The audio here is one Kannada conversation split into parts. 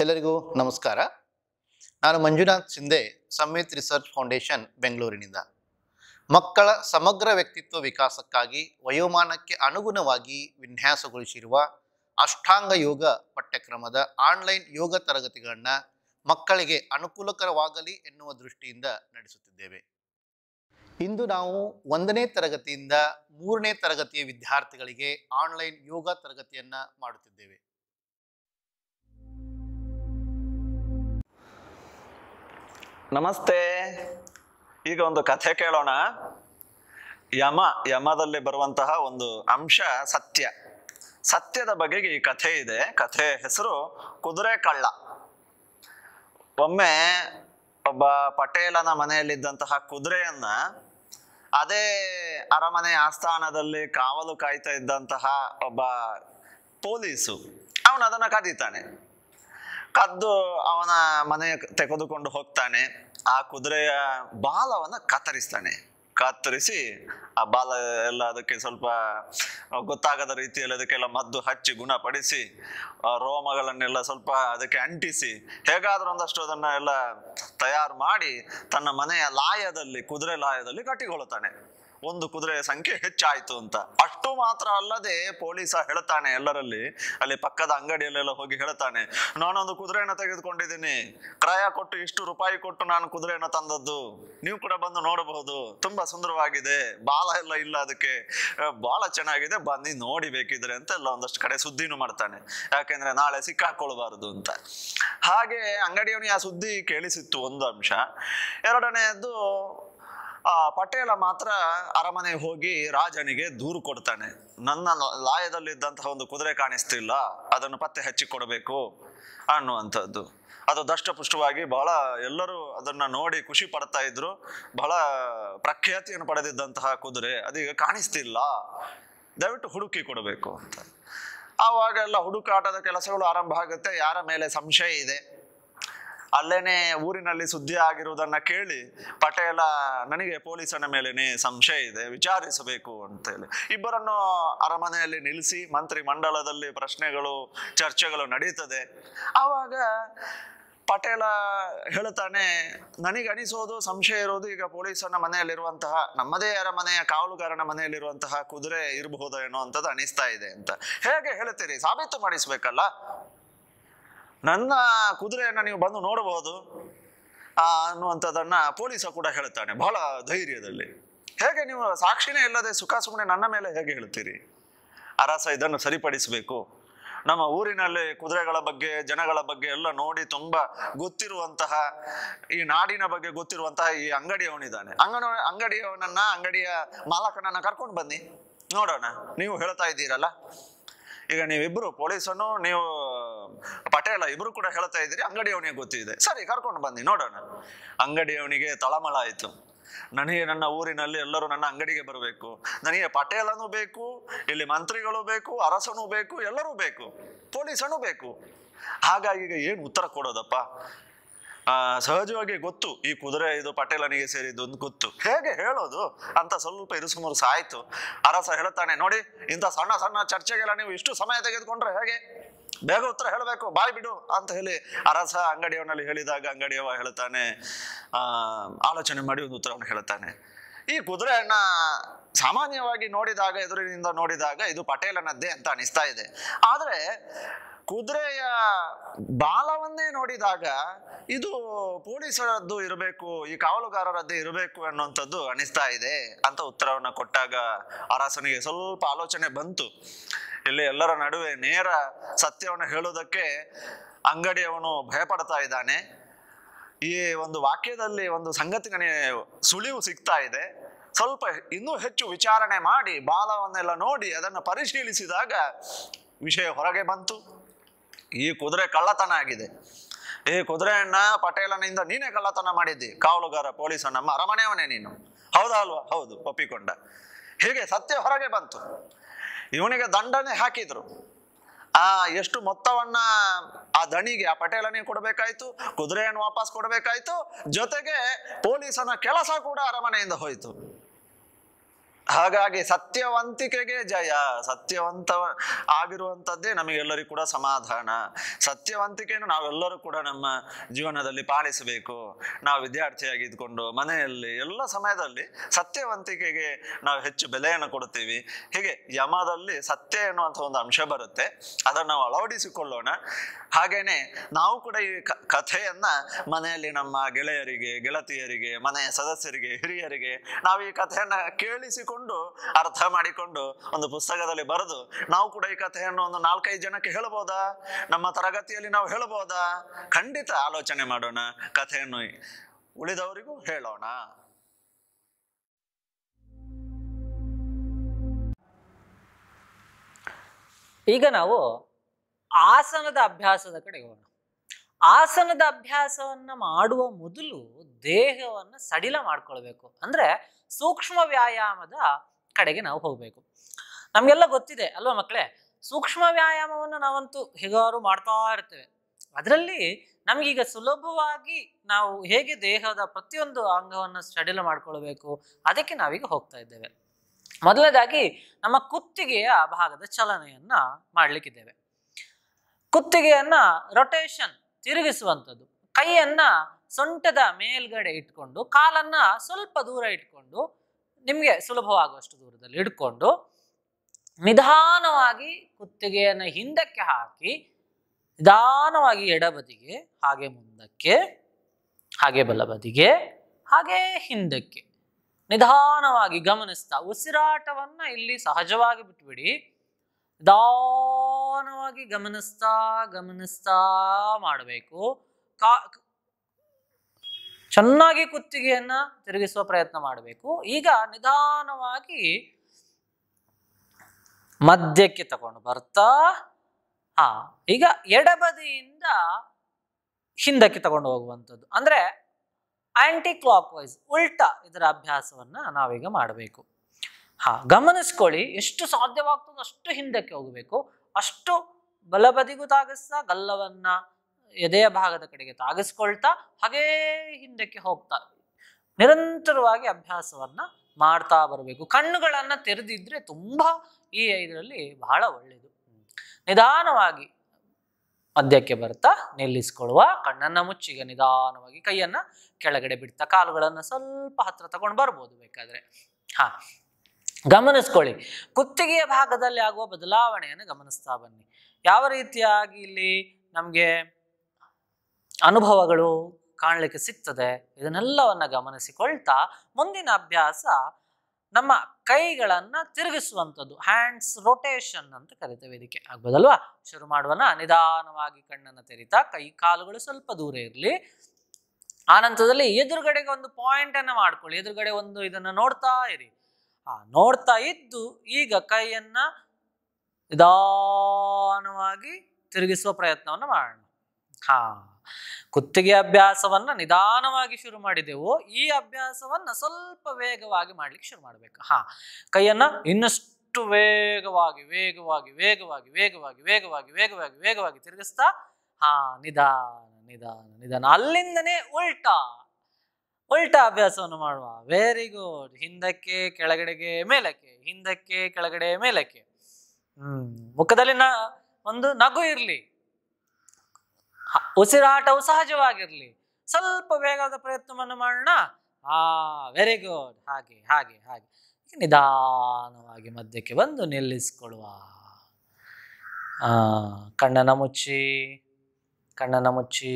ಎಲ್ಲರಿಗೂ ನಮಸ್ಕಾರ ನಾನು Manjunath Shinde summit research foundation ಬೆಂಗಳೂರಿನಿಂದ ಮಕ್ಕಳ ಸಮಗ್ರ ವ್ಯಕ್ತಿತ್ವ ವಿಕಾಸಕ್ಕಾಗಿ ವಯೋಮಾನಕ್ಕೆ ಅನುಗುಣವಾಗಿ ವಿನ್ಯಾಸಗೊಳಿಸಿರುವ ಅಷ್ಟಾಂಗ ಯೋಗ ಪಠ್ಯಕ್ರಮದ ಆನ್ಲೈನ್ ಯೋಗ ತರಗತಿಗಳನ್ನು ಮಕ್ಕಳಿಗೆ ಅನುಕೂಲಕರವಾಗಲಿ ಎನ್ನುವ ದೃಷ್ಟಿಯಿಂದ ನಡೆಸುತ್ತಿದ್ದೇವೆ ಇಂದು ನಾವು ಒಂದನೇ ತರಗತಿಯಿಂದ ಮೂರನೇ ತರಗತಿಯ ವಿದ್ಯಾರ್ಥಿಗಳಿಗೆ ಆನ್ಲೈನ್ ಯೋಗ ತರಗತಿಯನ್ನ ಮಾಡುತ್ತಿದ್ದೇವೆ ನಮಸ್ತೆ ಈಗ ಒಂದು ಕಥೆ ಕೇಳೋಣ ಯಮ ಯಮದಲ್ಲಿ ಬರುವಂತಹ ಒಂದು ಅಂಶ ಸತ್ಯ ಸತ್ಯದ ಬಗೆಗೆ ಈ ಕಥೆ ಇದೆ ಕಥೆ ಹೆಸರು ಕುದುರೆ ಕಳ್ಳ ಒಮ್ಮೆ ಒಬ್ಬ ಪಟೇಲನ ಮನೆಯಲ್ಲಿದ್ದಂತಹ ಕುದುರೆಯನ್ನ ಅದೇ ಅರಮನೆ ಆಸ್ಥಾನದಲ್ಲಿ ಕಾವಲು ಕಾಯ್ತಾ ಇದ್ದಂತಹ ಒಬ್ಬ ಪೊಲೀಸು ಅವನು ಅದನ್ನ ಕದೀತಾನೆ ಕದ್ದು ಅವನ ಮನೆ ತೆಗೆದುಕೊಂಡು ಹೋಗ್ತಾನೆ ಆ ಕುದುರೆಯ ಬಾಲವನ್ನ ಕತ್ತರಿಸ್ತಾನೆ ಕತ್ತರಿಸಿ ಆ ಬಾಲ ಎಲ್ಲ ಅದಕ್ಕೆ ಸ್ವಲ್ಪ ಗೊತ್ತಾಗದ ರೀತಿಯಲ್ಲಿ ಅದಕ್ಕೆಲ್ಲ ಮದ್ದು ಹಚ್ಚಿ ಗುಣಪಡಿಸಿ ಆ ರೋಮಗಳನ್ನೆಲ್ಲ ಸ್ವಲ್ಪ ಅದಕ್ಕೆ ಅಂಟಿಸಿ ಹೇಗಾದ್ರೂ ಒಂದಷ್ಟು ಅದನ್ನ ಎಲ್ಲ ತಯಾರು ಮಾಡಿ ತನ್ನ ಮನೆಯ ಲಾಯದಲ್ಲಿ ಕುದುರೆ ಲಾಯದಲ್ಲಿ ಕಟ್ಟಿಕೊಳ್ಳುತ್ತಾನೆ ಒಂದು ಕುದುರೆಯ ಸಂಖ್ಯೆ ಹೆಚ್ಚಾಯ್ತು ಅಂತ ಅಷ್ಟು ಮಾತ್ರ ಅಲ್ಲದೆ ಪೊಲೀಸ ಹೇಳ್ತಾನೆ ಎಲ್ಲರಲ್ಲಿ ಅಲ್ಲಿ ಪಕ್ಕದ ಅಂಗಡಿಯಲ್ಲೆಲ್ಲ ಹೋಗಿ ಹೇಳ್ತಾನೆ ನಾನೊಂದು ಕುದುರೆಯನ್ನು ತೆಗೆದುಕೊಂಡಿದ್ದೀನಿ ಕ್ರಯ ಕೊಟ್ಟು ಇಷ್ಟು ರೂಪಾಯಿ ಕೊಟ್ಟು ನಾನು ಕುದುರೆಯನ್ನು ತಂದದ್ದು ನೀವು ಕೂಡ ಬಂದು ನೋಡಬಹುದು ತುಂಬಾ ಸುಂದರವಾಗಿದೆ ಬಾಲ ಎಲ್ಲ ಇಲ್ಲ ಅದಕ್ಕೆ ಆ, ಬಹಳ ಚೆನ್ನಾಗಿದೆ ಬನ್ನಿ ನೋಡಿ ಬೇಕಿದ್ರೆ ಅಂತ ಎಲ್ಲ ಒಂದಷ್ಟು ಕಡೆ ಸುದ್ದಿನೂ ಮಾಡ್ತಾನೆ ಯಾಕೆಂದ್ರೆ ನಾಳೆ ಸಿಕ್ಕಾಕೊಳ್ಬಾರದು ಅಂತ ಹಾಗೆ ಅಂಗಡಿಯವನಿಗೆ ಆ ಸುದ್ದಿ ಕೇಳಿಸಿತ್ತು ಒಂದು ಅಂಶ ಎರಡನೆಯದ್ದು ಆ ಪಟೇಲ ಮಾತ್ರ ಅರಮನೆಗೆ ಹೋಗಿ ರಾಜನಿಗೆ ದೂರು ಕೊಡ್ತಾನೆ ನನ್ನ ಲ- ಲಾಯದಲ್ಲಿದ್ದಂತಹ ಒಂದು ಕುದುರೆ ಕಾಣಿಸ್ತಿಲ್ಲ ಅದನ್ನು ಪತ್ತೆ ಹಚ್ಚಿ ಕೊಡಬೇಕು ಅನ್ನುವಂಥದ್ದು ಅದು ದಷ್ಟಪುಷ್ಟವಾಗಿ ಬಹಳ ಎಲ್ಲರೂ ಅದನ್ನ ನೋಡಿ ಖುಷಿ ಪಡ್ತಾ ಇದ್ರು ಬಹಳ ಪ್ರಖ್ಯಾತಿಯನ್ನು ಪಡೆದಿದ್ದಂತಹ ಕುದುರೆ ಅದೀಗ ಕಾಣಿಸ್ತಿಲ್ಲ ದಯವಿಟ್ಟು ಹುಡುಕಿ ಕೊಡಬೇಕು ಅಂತ ಆವಾಗೆಲ್ಲ ಹುಡುಕಾಟದ ಕೆಲಸಗಳು ಆರಂಭ ಆಗುತ್ತೆ ಯಾರ ಮೇಲೆ ಸಂಶಯ ಇದೆ ಅಲ್ಲೇನೆ ಊರಿನಲ್ಲಿ ಸುದ್ದಿ ಆಗಿರುವುದನ್ನ ಕೇಳಿ ಪಟೇಲ ನನಗೆ ಪೊಲೀಸನ ಮೇಲೇನೆ ಸಂಶಯ ಇದೆ ವಿಚಾರಿಸಬೇಕು ಅಂತೇಳಿ ಇಬ್ಬರನ್ನು ಅರಮನೆಯಲ್ಲಿ ನಿಲ್ಲಿಸಿ ಮಂತ್ರಿ ಮಂಡಲದಲ್ಲಿ ಪ್ರಶ್ನೆಗಳು ಚರ್ಚೆಗಳು ನಡೀತದೆ ಆವಾಗ ಪಟೇಲ ಹೇಳ್ತಾನೆ ನನಗೆ ಅನಿಸೋದು ಸಂಶಯ ಇರೋದು ಈಗ ಪೊಲೀಸನ ಮನೆಯಲ್ಲಿರುವಂತಹ ನಮ್ಮದೇ ಅರಮನೆಯ ಕಾವಲುಗಾರನ ಮನೆಯಲ್ಲಿರುವಂತಹ ಕುದುರೆ ಇರಬಹುದೋ ಏನೋ ಅಂತದ್ದು ಅನಿಸ್ತಾ ಇದೆ ಅಂತ ಹೇಗೆ ಹೇಳ್ತೀರಿ ಸಾಬೀತು ಮಾಡಿಸ್ಬೇಕಲ್ಲ ನನ್ನ ಕುದುರೆಯನ್ನ ನೀವು ಬಂದು ನೋಡಬಹುದು ಆ, ಅನ್ನುವಂಥದ್ದನ್ನ ಪೊಲೀಸ ಕೂಡ ಹೇಳ್ತಾನೆ ಬಹಳ ಧೈರ್ಯದಲ್ಲಿ ಹೇಗೆ ನೀವು ಸಾಕ್ಷಿನೇ ಇಲ್ಲದೆ ಸುಖ ಸುಮ್ಮನೆ ನನ್ನ ಮೇಲೆ ಹೇಗೆ ಹೇಳ್ತೀರಿ ಅರಸ ಇದನ್ನು ಸರಿಪಡಿಸಬೇಕು ನಮ್ಮ ಊರಿನಲ್ಲಿ ಕುದುರೆಗಳ ಬಗ್ಗೆ ಜನಗಳ ಬಗ್ಗೆ ಎಲ್ಲ ನೋಡಿ ತುಂಬಾ ಗೊತ್ತಿರುವಂತಹ ಈ ನಾಡಿನ ಬಗ್ಗೆ ಗೊತ್ತಿರುವಂತಹ ಈ ಅಂಗಡಿಯವನಿದ್ದಾನೆ ಅಂಗಡಿ ಅಂಗಡಿಯವನನ್ನ ಅಂಗಡಿಯ ಮಾಲಕನನ್ನ ಕರ್ಕೊಂಡು ಬನ್ನಿ ನೋಡೋಣ ನೀವು ಹೇಳ್ತಾ ಇದ್ದೀರಲ್ಲ ಈಗ ನೀವಿಬ್ರು ಪೊಲೀಸನ್ನು ನೀವು ಪಟೇಲ ಇಬ್ರು ಕೂಡ ಹೇಳ್ತಾ ಇದ್ದೀರಿ ಅಂಗಡಿಯವನಿಗೆ ಗೊತ್ತಿದೆ ಸರಿ ಕರ್ಕೊಂಡು ಬನ್ನಿ ನೋಡೋಣ ಅಂಗಡಿಯವನಿಗೆ ತಳಮಳ ಆಯ್ತು ನನಗೆ ನನ್ನ ಊರಿನಲ್ಲಿ ಎಲ್ಲರೂ ನನ್ನ ಅಂಗಡಿಗೆ ಬರಬೇಕು ನನಗೆ ಪಟೇಲನೂ ಬೇಕು ಇಲ್ಲಿ ಮಂತ್ರಿಗಳು ಬೇಕು ಅರಸನೂ ಬೇಕು ಎಲ್ಲರೂ ಬೇಕು ಪೊಲೀಸನೂ ಬೇಕು ಹಾಗಾಗಿ ಈಗ ಏನು ಉತ್ತರ ಕೊಡೋದಪ್ಪ ಆ, ಸಹಜವಾಗಿ ಗೊತ್ತು ಈ ಕುದುರೆ ಇದು ಪಟೇಲನಿಗೆ ಸೇರಿದ್ದು ಅಂತ ಗೊತ್ತು ಹೇಗೆ ಹೇಳೋದು ಅಂತ ಸ್ವಲ್ಪ ಇರುಸುಮುರುಸು ಆಯ್ತು ಅರಸ ಹೇಳ್ತಾನೆ ನೋಡಿ ಇಂಥ ಸಣ್ಣ ಸಣ್ಣ ಚರ್ಚೆಗೆಲ್ಲ ನೀವು ಇಷ್ಟು ಸಮಯ ತೆಗೆದುಕೊಂಡ್ರೆ ಹೇಗೆ ಬೇಗ ಉತ್ತರ ಹೇಳಬೇಕು ಬಾಯ್ ಬಿಡು ಅಂತ ಹೇಳಿ ಅರಸ ಅಂಗಡಿಯವನಲ್ಲಿ ಹೇಳಿದಾಗ ಅಂಗಡಿಯವ ಹೇಳ್ತಾನೆ ಆ ಆಲೋಚನೆ ಮಾಡಿ ಒಂದು ಉತ್ತರವನ್ನು ಹೇಳ್ತಾನೆ ಈ ಕುದುರೆಯನ್ನ ಸಾಮಾನ್ಯವಾಗಿ ನೋಡಿದಾಗ ಎದುರಿನಿಂದ ನೋಡಿದಾಗ ಇದು ಪಟೇಲನದ್ದೇ ಅಂತ ಅನಿಸ್ತಾ ಇದೆ ಆದ್ರೆ ಕುದುರೆಯ ಬಾಲವನ್ನೇ ನೋಡಿದಾಗ ಇದು ಪೊಲೀಸರದ್ದು ಇರಬೇಕು ಈ ಕಾವಲುಗಾರರದ್ದೇ ಇರಬೇಕು ಅನ್ನುವಂಥದ್ದು ಅನಿಸ್ತಾ ಇದೆ ಅಂತ ಉತ್ತರವನ್ನ ಕೊಟ್ಟಾಗ ಅರಸನಿಗೆ ಸ್ವಲ್ಪ ಆಲೋಚನೆ ಬಂತು ಇಲ್ಲಿ ಎಲ್ಲರ ನಡುವೆ ನೇರ ಸತ್ಯವನ್ನು ಹೇಳೋದಕ್ಕೆ ಅಂಗಡಿಯವನು ಭಯಪಡ್ತಾ ಇದ್ದಾನೆ ಈ ಒಂದು ವಾಕ್ಯದಲ್ಲಿ ಒಂದು ಸಂಗತಿ ನನಗೆ ಸುಳಿವು ಸಿಗ್ತಾ ಇದೆ ಸ್ವಲ್ಪ ಇನ್ನೂ ಹೆಚ್ಚು ವಿಚಾರಣೆ ಮಾಡಿ ಬಾಲವನ್ನೆಲ್ಲ ನೋಡಿ ಅದನ್ನು ಪರಿಶೀಲಿಸಿದಾಗ ವಿಷಯ ಹೊರಗೆ ಬಂತು ಈ ಕುದುರೆ ಕಳ್ಳತನ ಆಗಿದೆ ಈ ಕುದುರೆಯನ್ನ ಪಟೇಲನಿಂದ ನೀನೇ ಕಳ್ಳತನ ಮಾಡಿದ್ದಿ ಕಾವಲುಗಾರ ಪೊಲೀಸ ನಮ್ಮ ಅರಮನೆಯವನೇ ನೀನು ಹೌದಾ ಅಲ್ವಾ ಹೌದು ಒಪ್ಪಿಕೊಂಡ ಹೀಗೆ ಸತ್ಯ ಹೊರಗೆ ಬಂತು ಇವನಿಗೆ ದಂಡನೆ ಹಾಕಿದ್ರು ಆ ಎಷ್ಟು ಮೊತ್ತವನ್ನ ಆ ದಣಿಗೆ ಆ ಪಟೇಲನಿಗೆ ಕೊಡಬೇಕಾಯ್ತು ಕುದುರೆಯನ್ನು ವಾಪಸ್ ಕೊಡಬೇಕಾಯ್ತು ಜೊತೆಗೆ ಪೊಲೀಸನ ಕೆಲಸ ಕೂಡ ಅರಮನೆಯಿಂದ ಹೋಯ್ತು ಹಾಗಾಗಿ ಸತ್ಯವಂತಿಕೆಗೆ ಜಯ ಸತ್ಯವಂತ ಆಗಿರುವಂಥದ್ದೇ ನಮಗೆಲ್ಲರಿಗೂ ಕೂಡ ಸಮಾಧಾನ ಸತ್ಯವಂತಿಕೆಯನ್ನು ನಾವೆಲ್ಲರೂ ಕೂಡ ನಮ್ಮ ಜೀವನದಲ್ಲಿ ಪಾಲಿಸಬೇಕು ನಾವು ವಿದ್ಯಾರ್ಥಿಯಾಗಿ ಇದ್ಕೊಂಡು ಮನೆಯಲ್ಲಿ ಎಲ್ಲ ಸಮಯದಲ್ಲಿ ಸತ್ಯವಂತಿಕೆಗೆ ನಾವು ಹೆಚ್ಚು ಬೆಲೆಯನ್ನು ಕೊಡ್ತೀವಿ ಹೀಗೆ ಯಮದಲ್ಲಿ ಸತ್ಯ ಎನ್ನುವಂಥ ಒಂದು ಅಂಶ ಬರುತ್ತೆ ಅದನ್ನು ನಾವು ಅಳವಡಿಸಿಕೊಳ್ಳೋಣ ಹಾಗೇನೆ ನಾವು ಕೂಡ ಈ ಕ- ಕಥೆಯನ್ನ ಮನೆಯಲ್ಲಿ ನಮ್ಮ ಗೆಳೆಯರಿಗೆ ಗೆಳತಿಯರಿಗೆ ಮನೆಯ ಸದಸ್ಯರಿಗೆ ಹಿರಿಯರಿಗೆ ನಾವು ಈ ಕಥೆಯನ್ನ ಕೇಳಿಸಿಕೊಂಡು ಅರ್ಥ ಮಾಡಿಕೊಂಡು ಒಂದು ಪುಸ್ತಕದಲ್ಲಿ ಬರೆದು ನಾವು ಕೂಡ ಈ ಕಥೆಯನ್ನು ಒಂದು ನಾಲ್ಕೈದು ಜನಕ್ಕೆ ಹೇಳ್ಬೋದಾ ನಮ್ಮ ತರಗತಿಯಲ್ಲಿ ನಾವು ಹೇಳ್ಬೋದಾ ಖಂಡಿತ ಆಲೋಚನೆ ಮಾಡೋಣ ಕಥೆಯನ್ನು ಉಳಿದವರಿಗೂ ಹೇಳೋಣ ಈಗ ನಾವು ಆಸನದ ಅಭ್ಯಾಸದ ಕಡೆ ಹೋಗೋಣ ಆಸನದ ಅಭ್ಯಾಸವನ್ನ ಮಾಡುವ ಮೊದಲು ದೇಹವನ್ನ ಸಡಿಲ ಮಾಡ್ಕೊಳ್ಬೇಕು ಅಂದ್ರೆ ಸೂಕ್ಷ್ಮ ವ್ಯಾಯಾಮದ ಕಡೆಗೆ ನಾವು ಹೋಗ್ಬೇಕು ನಮ್ಗೆಲ್ಲ ಗೊತ್ತಿದೆ ಅಲ್ವಾ ಮಕ್ಕಳೇ ಸೂಕ್ಷ್ಮ ವ್ಯಾಯಾಮವನ್ನು ನಾವಂತೂ ಹೇಗಾರು ಮಾಡ್ತಾ ಇರ್ತೇವೆ ಅದರಲ್ಲಿ ನಮಗೀಗ ಸುಲಭವಾಗಿ ನಾವು ಹೇಗೆ ದೇಹದ ಪ್ರತಿಯೊಂದು ಅಂಗವನ್ನು ಸಡಿಲ ಮಾಡ್ಕೊಳ್ಬೇಕು ಅದಕ್ಕೆ ನಾವೀಗ ಹೋಗ್ತಾ ಇದ್ದೇವೆ ಮೊದಲನೇದಾಗಿ ನಮ್ಮ ಕುತ್ತಿಗೆಯ ಭಾಗದ ಚಲನೆಯನ್ನ ಮಾಡ್ಲಿಕ್ಕಿದ್ದೇವೆ ಕುತ್ತಿಗೆಯನ್ನ ರೊಟೇಷನ್ ತಿರುಗಿಸುವಂಥದ್ದು ಕೈಯನ್ನ ಸೊಂಟದ ಮೇಲ್ಗಡೆ ಇಟ್ಕೊಂಡು ಕಾಲನ್ನ ಸ್ವಲ್ಪ ದೂರ ಇಟ್ಕೊಂಡು ನಿಮಗೆ ಸುಲಭವಾಗುವಷ್ಟು ದೂರದಲ್ಲಿ ಇಟ್ಕೊಂಡು ನಿಧಾನವಾಗಿ ಕುತ್ತಿಗೆಯನ್ನು ಹಿಂದಕ್ಕೆ ಹಾಕಿ ನಿಧಾನವಾಗಿ ಎಡಬದಿಗೆ ಹಾಗೆ ಮುಂದಕ್ಕೆ ಹಾಗೆ ಬಲಬದಿಗೆ ಹಾಗೆ ಹಿಂದಕ್ಕೆ ನಿಧಾನವಾಗಿ ಗಮನಿಸ್ತಾ ಉಸಿರಾಟವನ್ನ ಇಲ್ಲಿ ಸಹಜವಾಗಿ ಬಿಟ್ಬಿಡಿ ನಿಧಾನವಾಗಿ ಗಮನಿಸ್ತಾ ಗಮನಿಸ್ತಾ ಮಾಡಬೇಕು ಕಾ ಚೆನ್ನಾಗಿ ಕುತ್ತಿಗೆಯನ್ನ ತಿರುಗಿಸುವ ಪ್ರಯತ್ನ ಮಾಡಬೇಕು ಈಗ ನಿಧಾನವಾಗಿ ಮಧ್ಯಕ್ಕೆ ತಗೊಂಡು ಬರ್ತಾ ಹಾ ಈಗ ಎಡಬದಿಯಿಂದ ಹಿಂದಕ್ಕೆ ತಗೊಂಡು ಹೋಗುವಂಥದ್ದು ಅಂದ್ರೆ ಆಂಟಿ ಕ್ಲಾಕ್ ವೈಸ್ ಉಲ್ಟಾ ಇದರ ಅಭ್ಯಾಸವನ್ನ ನಾವೀಗ ಮಾಡಬೇಕು ಹಾ ಗಮನಿಸ್ಕೊಳ್ಳಿ ಎಷ್ಟು ಸಾಧ್ಯವಾಗ್ತದೋ ಅಷ್ಟು ಹಿಂದಕ್ಕೆ ಹೋಗಬೇಕು ಅಷ್ಟು ಬಲಬದಿಗೂ ತಾಗಿಸ್ತಾ ಗಲ್ಲವನ್ನ ಎದೆಯ ಭಾಗದ ಕಡೆಗೆ ತಾಗಿಸ್ಕೊಳ್ತಾ ಹಾಗೇ ಹಿಂದಕ್ಕೆ ಹೋಗ್ತಾ ನಿರಂತರವಾಗಿ ಅಭ್ಯಾಸವನ್ನ ಮಾಡ್ತಾ ಬರಬೇಕು ಕಣ್ಣುಗಳನ್ನ ತೆರೆದಿದ್ರೆ ತುಂಬಾ ಈ ಇದರಲ್ಲಿ ಬಹಳ ಒಳ್ಳೆಯದು ನಿಧಾನವಾಗಿ ಮಧ್ಯಕ್ಕೆ ಬರ್ತಾ ನಿಲ್ಲಿಸ್ಕೊಳ್ಳುವ ಕಣ್ಣನ್ನ ಮುಚ್ಚಿಗ ನಿಧಾನವಾಗಿ ಕೈಯನ್ನ ಕೆಳಗಡೆ ಬಿಡ್ತಾ ಕಾಲುಗಳನ್ನ ಸ್ವಲ್ಪ ಹತ್ರ ತಗೊಂಡು ಬರ್ಬೋದು ಬೇಕಾದ್ರೆ ಹಾ ಗಮನಿಸ್ಕೊಳ್ಳಿ ಕುತ್ತಿಗೆಯ ಭಾಗದಲ್ಲಿ ಆಗುವ ಬದಲಾವಣೆಯನ್ನು ಗಮನಿಸ್ತಾ ಬನ್ನಿ ಯಾವ ರೀತಿಯಾಗಿ ಇಲ್ಲಿ ನಮಗೆ ಅನುಭವಗಳು ಕಾಣಲಿಕ್ಕೆ ಸಿಗ್ತದೆ ಇದನ್ನೆಲ್ಲವನ್ನ ಗಮನಿಸಿಕೊಳ್ತಾ ಮುಂದಿನ ಅಭ್ಯಾಸ ನಮ್ಮ ಕೈಗಳನ್ನ ತಿರುಗಿಸುವಂಥದ್ದು ಹ್ಯಾಂಡ್ಸ್ ರೊಟೇಷನ್ ಅಂತ ಕರಿತೇವೆ ಇದಕ್ಕೆ ಆಗ್ಬೋದಲ್ವಾ ಶುರು ಮಾಡುವನ ನಿಧಾನವಾಗಿ ಕಣ್ಣನ್ನು ತೆರಿತಾ ಕೈ ಕಾಲುಗಳು ಸ್ವಲ್ಪ ದೂರ ಇರಲಿ ಆ ನಂತರದಲ್ಲಿ ಎದುರುಗಡೆಗೆ ಒಂದು ಪಾಯಿಂಟ್ ಅನ್ನ ಮಾಡ್ಕೊಳ್ಳಿ ಎದುರುಗಡೆ ಒಂದು ಇದನ್ನ ನೋಡ್ತಾ ಇರಿ ಆ ನೋಡ್ತಾ ಇದ್ದು ಈಗ ಕೈಯನ್ನ ನಿಧಾನವಾಗಿ ತಿರುಗಿಸುವ ಪ್ರಯತ್ನವನ್ನು ಮಾಡೋಣ ಹಾ ಕುತ್ತಿಗೆ ಅಭ್ಯಾಸವನ್ನ ನಿಧಾನವಾಗಿ ಶುರು ಮಾಡಿದೆವು ಈ ಅಭ್ಯಾಸವನ್ನ ಸ್ವಲ್ಪ ವೇಗವಾಗಿ ಮಾಡ್ಲಿಕ್ಕೆ ಶುರು ಮಾಡ್ಬೇಕು ಹಾ ಕೈಯನ್ನ ಇನ್ನಷ್ಟು ವೇಗವಾಗಿ ವೇಗವಾಗಿ ವೇಗವಾಗಿ ವೇಗವಾಗಿ ವೇಗವಾಗಿ ವೇಗವಾಗಿ ವೇಗವಾಗಿ ತಿರುಗಿಸ್ತಾ ಹಾ ನಿಧಾನ ನಿಧಾನ ನಿಧಾನ ಅಲ್ಲಿಂದನೇ ಉಲ್ಟಾ ಉಲ್ಟಾ ಅಭ್ಯಾಸವನ್ನು ಮಾಡುವ ವೆರಿ ಗುಡ್ ಹಿಂದಕ್ಕೆ ಕೆಳಗಡೆಗೆ ಮೇಲಕ್ಕೆ ಹಿಂದಕ್ಕೆ ಕೆಳಗಡೆ ಮೇಲಕ್ಕೆ ಹ್ಮ್ ಮುಖದಲ್ಲಿ ನ ಒಂದು ನಗು ಇರ್ಲಿ ಹ- ಉಸಿರಾಟವು ಸಹಜವಾಗಿರ್ಲಿ ಸ್ವಲ್ಪ ವೇಗದ ಪ್ರಯತ್ನವನ್ನು ಮಾಡೋಣ ಆ ವೆರಿ ಗುಡ್ ಹಾಗೆ ಹಾಗೆ ಹಾಗೆ ಈಗ ನಿಧಾನವಾಗಿ ಮಧ್ಯಕ್ಕೆ ಬಂದು ನಿಲ್ಲಿಸ್ಕೊಳ್ಳುವ ಆ ಕಣ್ಣನ್ನ ಮುಚ್ಚಿ ಕಣ್ಣನ್ನ ಮುಚ್ಚಿ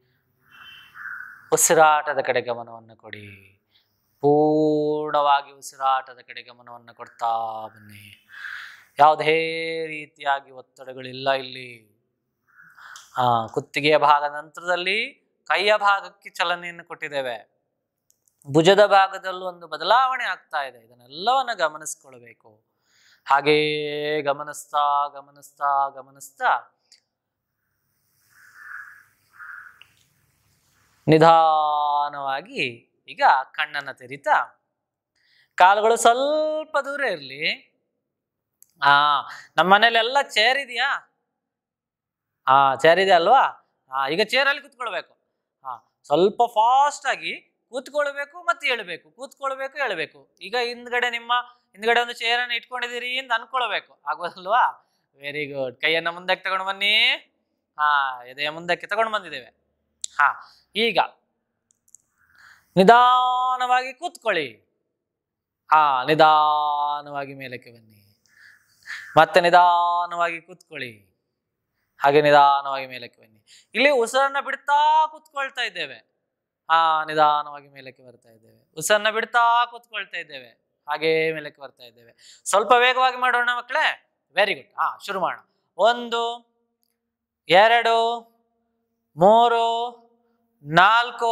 ಉಸಿರಾಟದ ಕಡೆ ಗಮನವನ್ನು ಕೊಡಿ ಪೂರ್ಣವಾಗಿ ಉಸಿರಾಟದ ಕಡೆ ಗಮನವನ್ನು ಕೊಡ್ತಾ ಬನ್ನಿ ಯಾವುದೇ ರೀತಿಯಾಗಿ ಒತ್ತಡಗಳಿಲ್ಲ ಇಲ್ಲಿ ಆ ಕುತ್ತಿಗೆಯ ಭಾಗದ ನಂತರದಲ್ಲಿ ಕೈಯ ಭಾಗಕ್ಕೆ ಚಲನೆಯನ್ನು ಕೊಟ್ಟಿದ್ದೇವೆ ಭುಜದ ಭಾಗದಲ್ಲೂ ಒಂದು ಬದಲಾವಣೆ ಆಗ್ತಾ ಇದೆ ಇದನ್ನೆಲ್ಲವನ್ನ ಗಮನಿಸ್ಕೊಳ್ಬೇಕು ಹಾಗೇ ಗಮನಿಸ್ತಾ ಗಮನಿಸ್ತಾ ಗಮನಿಸ್ತಾ ನಿಧಾನವಾಗಿ ಈಗ ಕಣ್ಣನ್ನ ತೆರಿತಾ ಕಾಲುಗಳು ಸ್ವಲ್ಪ ದೂರ ಇರಲಿ ಆ ನಮ್ಮ ಮನೇಲಿ ಎಲ್ಲ ಚೇರ್ ಇದೆಯಾ ಆ ಚೇರ್ ಇದೆ ಅಲ್ವಾ ಆ ಈಗ ಚೇರಲ್ಲಿ ಕುತ್ಕೊಳ್ಬೇಕು ಹಾ ಸ್ವಲ್ಪ ಫಾಸ್ಟ್ ಆಗಿ ಕೂತ್ಕೊಳ್ಬೇಕು ಮತ್ತೆ ಹೇಳ್ಬೇಕು ಕೂತ್ಕೊಳ್ಬೇಕು ಹೇಳ್ಬೇಕು ಈಗ ಹಿಂದ್ಗಡೆ ನಿಮ್ಮ ಹಿಂದ್ಗಡೆ ಒಂದು ಚೇರನ್ನು ಇಟ್ಕೊಂಡಿದ್ದೀರಿ ಅಂತ ಅನ್ಕೊಳ್ಬೇಕು ಆಗೋದಲ್ವಾ ವೆರಿ ಗುಡ್ ಕೈಯನ್ನ ಮುಂದಕ್ಕೆ ತಗೊಂಡು ಬನ್ನಿ ಹಾ ಎದೆಯ ಮುಂದಕ್ಕೆ ತಗೊಂಡು ಬಂದಿದ್ದೇವೆ ಹಾ ಈಗ ನಿಧಾನವಾಗಿ ಕೂತ್ಕೊಳ್ಳಿ ಹಾ ನಿಧಾನವಾಗಿ ಮೇಲಕ್ಕೆ ಬನ್ನಿ ಮತ್ತೆ ನಿಧಾನವಾಗಿ ಕೂತ್ಕೊಳ್ಳಿ ಹಾಗೆ ನಿಧಾನವಾಗಿ ಮೇಲಕ್ಕೆ ಬನ್ನಿ ಇಲ್ಲಿ ಉಸಿರನ್ನ ಬಿಡ್ತಾ ಕೂತ್ಕೊಳ್ತಾ ಇದ್ದೇವೆ ಹಾ ನಿಧಾನವಾಗಿ ಮೇಲಕ್ಕೆ ಬರ್ತಾ ಇದ್ದೇವೆ ಉಸಿರನ್ನ ಬಿಡ್ತಾ ಕೂತ್ಕೊಳ್ತಾ ಇದ್ದೇವೆ ಹಾಗೇ ಮೇಲಕ್ಕೆ ಬರ್ತಾ ಇದ್ದೇವೆ ಸ್ವಲ್ಪ ವೇಗವಾಗಿ ಮಾಡೋಣ ಮಕ್ಕಳೇ ವೆರಿ ಗುಡ್ ಹಾ ಶುರು ಮಾಡೋಣ ಒಂದು ಎರಡು ಮೂರು ನಾಲ್ಕು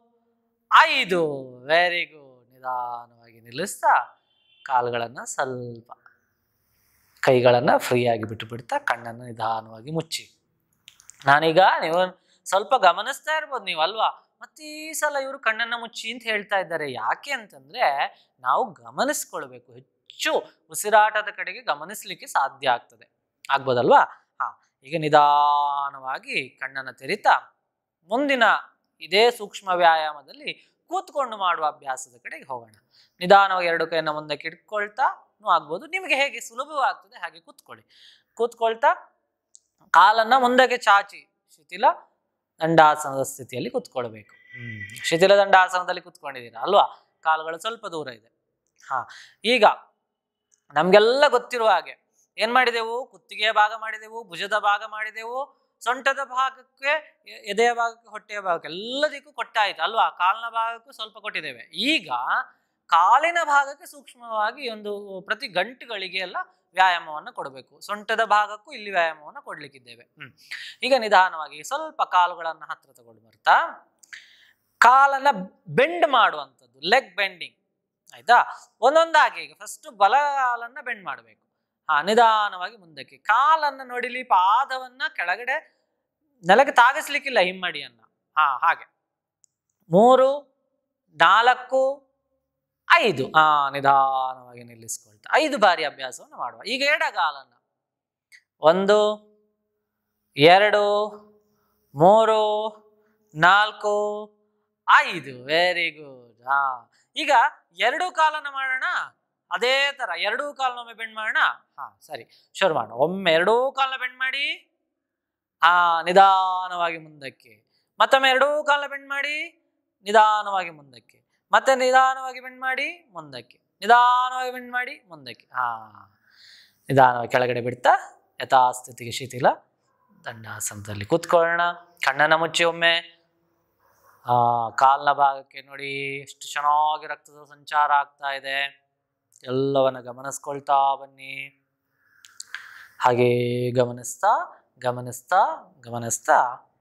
ಐದು ವೆರಿ ಗುಡ್ ನಿಧಾನವಾಗಿ ನಿಲ್ಲಿಸ್ತಾ ಕಾಲುಗಳನ್ನು ಸ್ವಲ್ಪ ಕೈಗಳನ್ನು ಫ್ರೀಯಾಗಿ ಬಿಟ್ಟು ಬಿಡ್ತಾ ಕಣ್ಣನ್ನು ನಿಧಾನವಾಗಿ ಮುಚ್ಚಿ ನಾನೀಗ ನೀವು ಸ್ವಲ್ಪ ಗಮನಿಸ್ತಾ ಇರ್ಬೋದು ನೀವು ಅಲ್ವಾ ಮತ್ತೆ ಈ ಸಲ ಇವರು ಕಣ್ಣನ್ನು ಮುಚ್ಚಿ ಅಂತ ಹೇಳ್ತಾ ಇದ್ದಾರೆ ಯಾಕೆ ಅಂತಂದ್ರೆ ನಾವು ಗಮನಿಸ್ಕೊಳ್ಬೇಕು ಹೆಚ್ಚು ಉಸಿರಾಟದ ಕಡೆಗೆ ಗಮನಿಸ್ಲಿಕ್ಕೆ ಸಾಧ್ಯ ಆಗ್ತದೆ ಆಗ್ಬೋದಲ್ವಾ ಹಾ ಈಗ ನಿಧಾನವಾಗಿ ಕಣ್ಣನ್ನು ತೆರಿತಾ ಮುಂದಿನ ಇದೇ ಸೂಕ್ಷ್ಮ ವ್ಯಾಯಾಮದಲ್ಲಿ ಕೂತ್ಕೊಂಡು ಮಾಡುವ ಅಭ್ಯಾಸದ ಕಡೆಗೆ ಹೋಗೋಣ ನಿಧಾನವಾಗಿ ಎರಡು ಕೈಯನ್ನು ಮುಂದಕ್ಕೆ ಇಟ್ಕೊಳ್ತಾನೂ ಆಗ್ಬೋದು ನಿಮಗೆ ಹೇಗೆ ಸುಲಭವಾಗ್ತದೆ ಹಾಗೆ ಕೂತ್ಕೊಳ್ಳಿ ಕೂತ್ಕೊಳ್ತಾ ಕಾಲನ್ನ ಮುಂದಕ್ಕೆ ಚಾಚಿ ಶಿಥಿಲ ದಂಡಾಸನದ ಸ್ಥಿತಿಯಲ್ಲಿ ಕೂತ್ಕೊಳ್ಬೇಕು ಹ್ಮ್ ಶಿಥಿಲ ದಂಡಾಸನದಲ್ಲಿ ಕೂತ್ಕೊಂಡಿದ್ದೀರಾ ಅಲ್ವಾ ಕಾಲುಗಳು ಸ್ವಲ್ಪ ದೂರ ಇದೆ ಹಾ ಈಗ ನಮ್ಗೆಲ್ಲ ಗೊತ್ತಿರುವ ಹಾಗೆ ಏನ್ ಮಾಡಿದೆವು ಕುತ್ತಿಗೆಯ ಭಾಗ ಮಾಡಿದೆವು ಭುಜದ ಭಾಗ ಮಾಡಿದೆವು ಸೊಂಟದ ಭಾಗಕ್ಕೆ ಎ- ಎದೆಯ ಭಾಗಕ್ಕೆ ಹೊಟ್ಟೆಯ ಭಾಗಕ್ಕೆ ಎಲ್ಲದಕ್ಕೂ ಕೊಟ್ಟಾಯ್ತು ಅಲ್ವಾ ಕಾಲಿನ ಭಾಗಕ್ಕೂ ಸ್ವಲ್ಪ ಕೊಟ್ಟಿದ್ದೇವೆ ಈಗ ಕಾಲಿನ ಭಾಗಕ್ಕೆ ಸೂಕ್ಷ್ಮವಾಗಿ ಒಂದು ಪ್ರತಿ ಗಂಟುಗಳಿಗೆ ಎಲ್ಲ ವ್ಯಾಯಾಮವನ್ನು ಕೊಡಬೇಕು ಸೊಂಟದ ಭಾಗಕ್ಕೂ ಇಲ್ಲಿ ವ್ಯಾಯಾಮವನ್ನು ಕೊಡ್ಲಿಕ್ಕಿದ್ದೇವೆ ಹ್ಮ್ ಈಗ ನಿಧಾನವಾಗಿ ಸ್ವಲ್ಪ ಕಾಲುಗಳನ್ನು ಹತ್ರ ತಗೊಂಡು ಬರ್ತಾ ಕಾಲನ್ನ ಬೆಂಡ್ ಮಾಡುವಂಥದ್ದು ಲೆಗ್ ಬೆಂಡಿಂಗ್ ಆಯ್ತಾ ಒಂದೊಂದಾಗಿ ಈಗ ಫಸ್ಟ್ ಬಲ ಕಾಲನ್ನ ಬೆಂಡ್ ಮಾಡಬೇಕು ಹಾ ನಿಧಾನವಾಗಿ ಮುಂದಕ್ಕೆ ಕಾಲನ್ನ ನೋಡಿಲಿ ಪಾದವನ್ನ ಕೆಳಗಡೆ ನೆಲಕ್ಕೆ ತಾಗಿಸ್ಲಿಕ್ಕಿಲ್ಲ ಹಿಮ್ಮಡಿಯನ್ನ ಹಾ ಹಾಗೆ ಮೂರು ನಾಲ್ಕು ಐದು ಆ ನಿಧಾನವಾಗಿ ನಿಲ್ಲಿಸ್ಕೊಳ್ತಾ ಐದು ಬಾರಿ ಅಭ್ಯಾಸವನ್ನು ಮಾಡುವ ಈಗ ಎಡಗಾಲನ್ನ ಒಂದು ಎರಡು ಮೂರು ನಾಲ್ಕು ಐದು ವೆರಿ ಗುಡ್ ಹಾ ಈಗ ಎರಡು ಕಾಲನ್ನ ಮಾಡೋಣ ಅದೇ ತರ ಎರಡೂ ಕಾಲನೊಮ್ಮೆ ಬೆಂಡ್ ಮಾಡೋಣ ಹಾ ಸರಿ ಶುರು ಮಾಡೋಣ ಒಮ್ಮೆ ಎರಡೂ ಕಾಲನ ಬೆಂಡ್ ಮಾಡಿ ಹಾ ನಿಧಾನವಾಗಿ ಮುಂದಕ್ಕೆ ಮತ್ತೊಮ್ಮೆ ಎರಡೂ ಕಾಲನ ಬೆಂಡ್ ಮಾಡಿ ನಿಧಾನವಾಗಿ ಮುಂದಕ್ಕೆ ಮತ್ತೆ ನಿಧಾನವಾಗಿ ಬೆಂಡ್ ಮಾಡಿ ಮುಂದಕ್ಕೆ ನಿಧಾನವಾಗಿ ಬೆಂಡ್ ಮಾಡಿ ಮುಂದಕ್ಕೆ ಹಾ ನಿಧಾನವಾಗಿ ಕೆಳಗಡೆ ಬಿಡ್ತಾ ಯಥಾಸ್ಥಿತಿಗೆ ಶಿಥಿಲ ದಂಡಾಸನದಲ್ಲಿ ಕೂತ್ಕೊಳ್ಳೋಣ ಕಣ್ಣನ್ನು ಮುಚ್ಚಿ ಒಮ್ಮೆ ಆ ಕಾಲ್ನ ಭಾಗಕ್ಕೆ ನೋಡಿ ಎಷ್ಟು ಚೆನ್ನಾಗಿ ರಕ್ತದ ಸಂಚಾರ ಆಗ್ತಾ ಇದೆ ಎಲ್ಲವನ್ನ ಗಮನಿಸ್ಕೊಳ್ತಾ ಬನ್ನಿ ಹಾಗೇ ಗಮನಿಸ್ತಾ ಗಮನಿಸ್ತಾ ಗಮನಿಸ್ತಾ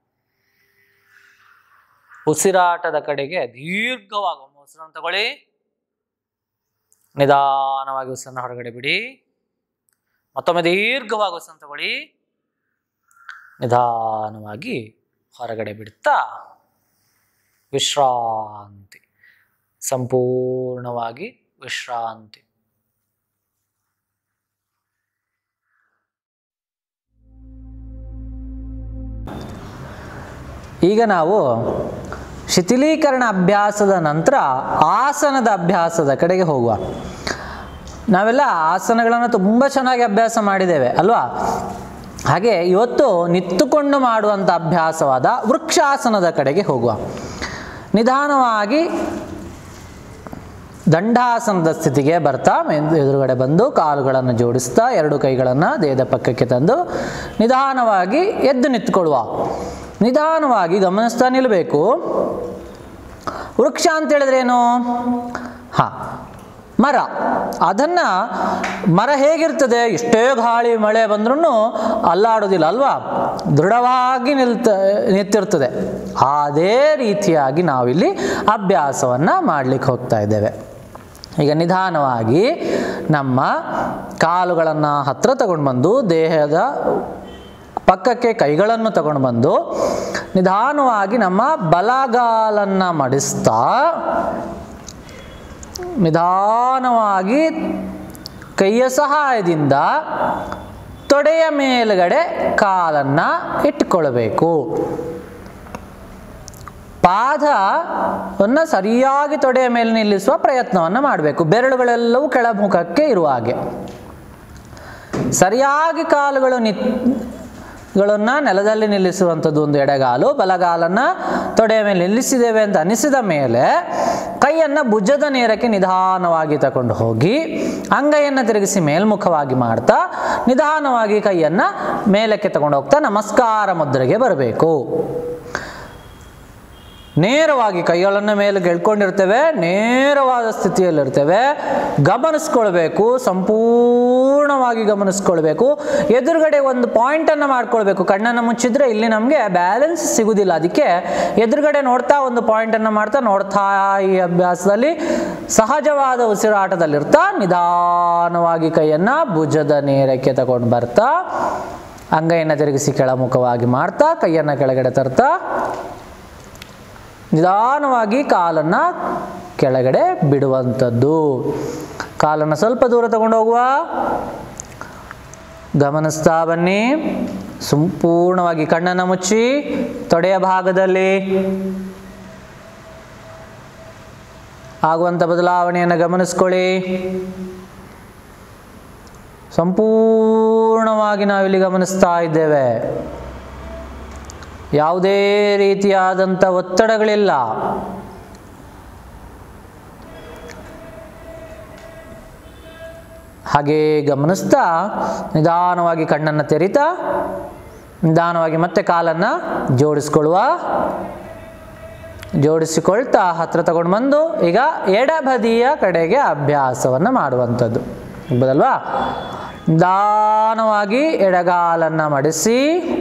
ಉಸಿರಾಟದ ಕಡೆಗೆ ದೀರ್ಘವಾಗಿ ಒಮ್ಮೆ ಉಸಿರನ್ನು ತಗೊಳ್ಳಿ ನಿಧಾನವಾಗಿ ಉಸಿರನ್ನ ಹೊರಗಡೆ ಬಿಡಿ ಮತ್ತೊಮ್ಮೆ ದೀರ್ಘವಾಗಿ ಉಸಿರನ್ನು ತಗೊಳ್ಳಿ ನಿಧಾನವಾಗಿ ಹೊರಗಡೆ ಬಿಡ್ತಾ ವಿಶ್ರಾಂತಿ ಸಂಪೂರ್ಣವಾಗಿ ವಿಶ್ರಾಂತಿ ಈಗ ನಾವು ಶಿಥಿಲೀಕರಣ ಅಭ್ಯಾಸದ ನಂತರ ಆಸನದ ಅಭ್ಯಾಸದ ಕಡೆಗೆ ಹೋಗುವ ನಾವೆಲ್ಲ ಆಸನಗಳನ್ನು ತುಂಬ ಚೆನ್ನಾಗಿ ಅಭ್ಯಾಸ ಮಾಡಿದ್ದೇವೆ ಅಲ್ವಾ ಹಾಗೆ ಇವತ್ತು ನಿಂತುಕೊಂಡು ಮಾಡುವಂಥ ಅಭ್ಯಾಸವಾದ ವೃಕ್ಷಾಸನದ ಕಡೆಗೆ ಹೋಗುವ ನಿಧಾನವಾಗಿ ದಂಡಾಸನದ ಸ್ಥಿತಿಗೆ ಬರ್ತಾ ಮೆನ್- ಎದುರುಗಡೆ ಬಂದು ಕಾಲುಗಳನ್ನು ಜೋಡಿಸ್ತಾ ಎರಡು ಕೈಗಳನ್ನು ದೇಹದ ಪಕ್ಕಕ್ಕೆ ತಂದು ನಿಧಾನವಾಗಿ ಎದ್ದು ನಿಂತ್ಕೊಳ್ಳುವ ನಿಧಾನವಾಗಿ ಗಮನಿಸ್ತಾ ನಿಲ್ಲಬೇಕು ವೃಕ್ಷ ಅಂತ ಹೇಳಿದ್ರೆ ಏನು ಹಾ ಮರ ಅದನ್ನ ಮರ ಹೇಗಿರ್ತದೆ ಎಷ್ಟೇ ಗಾಳಿ ಮಳೆ ಬಂದ್ರೂ ಅಲ್ಲಾಡೋದಿಲ್ಲ ಅಲ್ವಾ ದೃಢವಾಗಿ ನಿಲ್ತ ನಿಂತಿರ್ತದೆ ಅದೇ ರೀತಿಯಾಗಿ ನಾವಿಲ್ಲಿ ಅಭ್ಯಾಸವನ್ನು ಮಾಡಲಿಕ್ಕೆ ಹೋಗ್ತಾ ಇದ್ದೇವೆ ಈಗ ನಿಧಾನವಾಗಿ ನಮ್ಮ ಕಾಲುಗಳನ್ನು ಹತ್ರ ತಗೊಂಡು ಬಂದು ದೇಹದ ಪಕ್ಕಕ್ಕೆ ಕೈಗಳನ್ನು ತಗೊಂಡು ಬಂದು ನಿಧಾನವಾಗಿ ನಮ್ಮ ಬಲಗಾಲನ್ನು ಮಡಿಸ್ತಾ ನಿಧಾನವಾಗಿ ಕೈಯ ಸಹಾಯದಿಂದ ತೊಡೆಯ ಮೇಲುಗಡೆ ಕಾಲನ್ನು ಇಟ್ಕೊಳ್ಬೇಕು ಪಾದವನ್ನು ಸರಿಯಾಗಿ ತೊಡೆಯ ಮೇಲೆ ನಿಲ್ಲಿಸುವ ಪ್ರಯತ್ನವನ್ನು ಮಾಡಬೇಕು ಬೆರಳುಗಳೆಲ್ಲವೂ ಕೆಳಮುಖಕ್ಕೆ ಇರುವ ಹಾಗೆ ಸರಿಯಾಗಿ ಕಾಲುಗಳು ನಿ ಗಳನ್ನು ನೆಲದಲ್ಲಿ ನಿಲ್ಲಿಸುವಂಥದ್ದು ಒಂದು ಎಡಗಾಲು ಬಲಗಾಲನ್ನು ತೊಡೆಯ ಮೇಲೆ ನಿಲ್ಲಿಸಿದ್ದೇವೆ ಅಂತ ಅನಿಸಿದ ಮೇಲೆ ಕೈಯನ್ನು ಭುಜದ ನೇರಕ್ಕೆ ನಿಧಾನವಾಗಿ ತಗೊಂಡು ಹೋಗಿ ಅಂಗೈಯನ್ನು ತಿರುಗಿಸಿ ಮೇಲ್ಮುಖವಾಗಿ ಮಾಡ್ತಾ ನಿಧಾನವಾಗಿ ಕೈಯನ್ನು ಮೇಲಕ್ಕೆ ತಗೊಂಡು ಹೋಗ್ತಾ ನಮಸ್ಕಾರ ಮುದ್ರೆಗೆ ಬರಬೇಕು ನೇರವಾಗಿ ಕೈಗಳನ್ನು ಮೇಲೆ ಗೆಳ್ಕೊಂಡಿರ್ತೇವೆ ನೇರವಾದ ಸ್ಥಿತಿಯಲ್ಲಿರ್ತೇವೆ ಗಮನಿಸ್ಕೊಳ್ಬೇಕು ಸಂಪೂರ್ಣವಾಗಿ ಗಮನಿಸ್ಕೊಳ್ಬೇಕು ಎದುರುಗಡೆ ಒಂದು ಪಾಯಿಂಟನ್ನು ಮಾಡ್ಕೊಳ್ಬೇಕು ಕಣ್ಣನ್ನು ಮುಚ್ಚಿದ್ರೆ ಇಲ್ಲಿ ನಮಗೆ ಬ್ಯಾಲೆನ್ಸ್ ಸಿಗುವುದಿಲ್ಲ ಅದಕ್ಕೆ ಎದುರುಗಡೆ ನೋಡ್ತಾ ಒಂದು ಪಾಯಿಂಟನ್ನು ಮಾಡ್ತಾ ನೋಡ್ತಾ ಈ ಅಭ್ಯಾಸದಲ್ಲಿ ಸಹಜವಾದ ಉಸಿರಾಟದಲ್ಲಿರ್ತಾ ನಿಧಾನವಾಗಿ ಕೈಯನ್ನು ಭುಜದ ನೇರಕ್ಕೆ ತಗೊಂಡು ಬರ್ತಾ ಅಂಗೈಯನ್ನು ತಿರುಗಿಸಿ ಕೆಳಮುಖವಾಗಿ ಮಾಡ್ತಾ ಕೈಯನ್ನು ಕೆಳಗಡೆ ತರ್ತಾ ನಿಧಾನವಾಗಿ ಕಾಲನ್ನು ಕೆಳಗಡೆ ಬಿಡುವಂಥದ್ದು ಕಾಲನ್ನು ಸ್ವಲ್ಪ ದೂರ ತಗೊಂಡು ಹೋಗುವ ಗಮನಿಸ್ತಾ ಬನ್ನಿ ಸಂಪೂರ್ಣವಾಗಿ ಕಣ್ಣನ್ನು ಮುಚ್ಚಿ ತೊಡೆಯ ಭಾಗದಲ್ಲಿ ಆಗುವಂಥ ಬದಲಾವಣೆಯನ್ನು ಗಮನಿಸ್ಕೊಳ್ಳಿ ಸಂಪೂರ್ಣವಾಗಿ ನಾವಿಲ್ಲಿ ಗಮನಿಸ್ತಾ ಇದ್ದೇವೆ ಯಾವುದೇ ರೀತಿಯಾದಂಥ ಒತ್ತಡಗಳಿಲ್ಲ ಹಾಗೇ ಗಮನಿಸ್ತಾ ನಿಧಾನವಾಗಿ ಕಣ್ಣನ್ನು ತೆರಿತಾ ನಿಧಾನವಾಗಿ ಮತ್ತೆ ಕಾಲನ್ನು ಜೋಡಿಸ್ಕೊಳ್ಳುವ ಜೋಡಿಸಿಕೊಳ್ತಾ ಹತ್ರ ತಗೊಂಡು ಬಂದು ಈಗ ಎಡಬದಿಯ ಕಡೆಗೆ ಅಭ್ಯಾಸವನ್ನು ಮಾಡುವಂಥದ್ದು ಬದಲ್ವಾ ನಿಧಾನವಾಗಿ ಎಡಗಾಲನ್ನು ಮಡಿಸಿ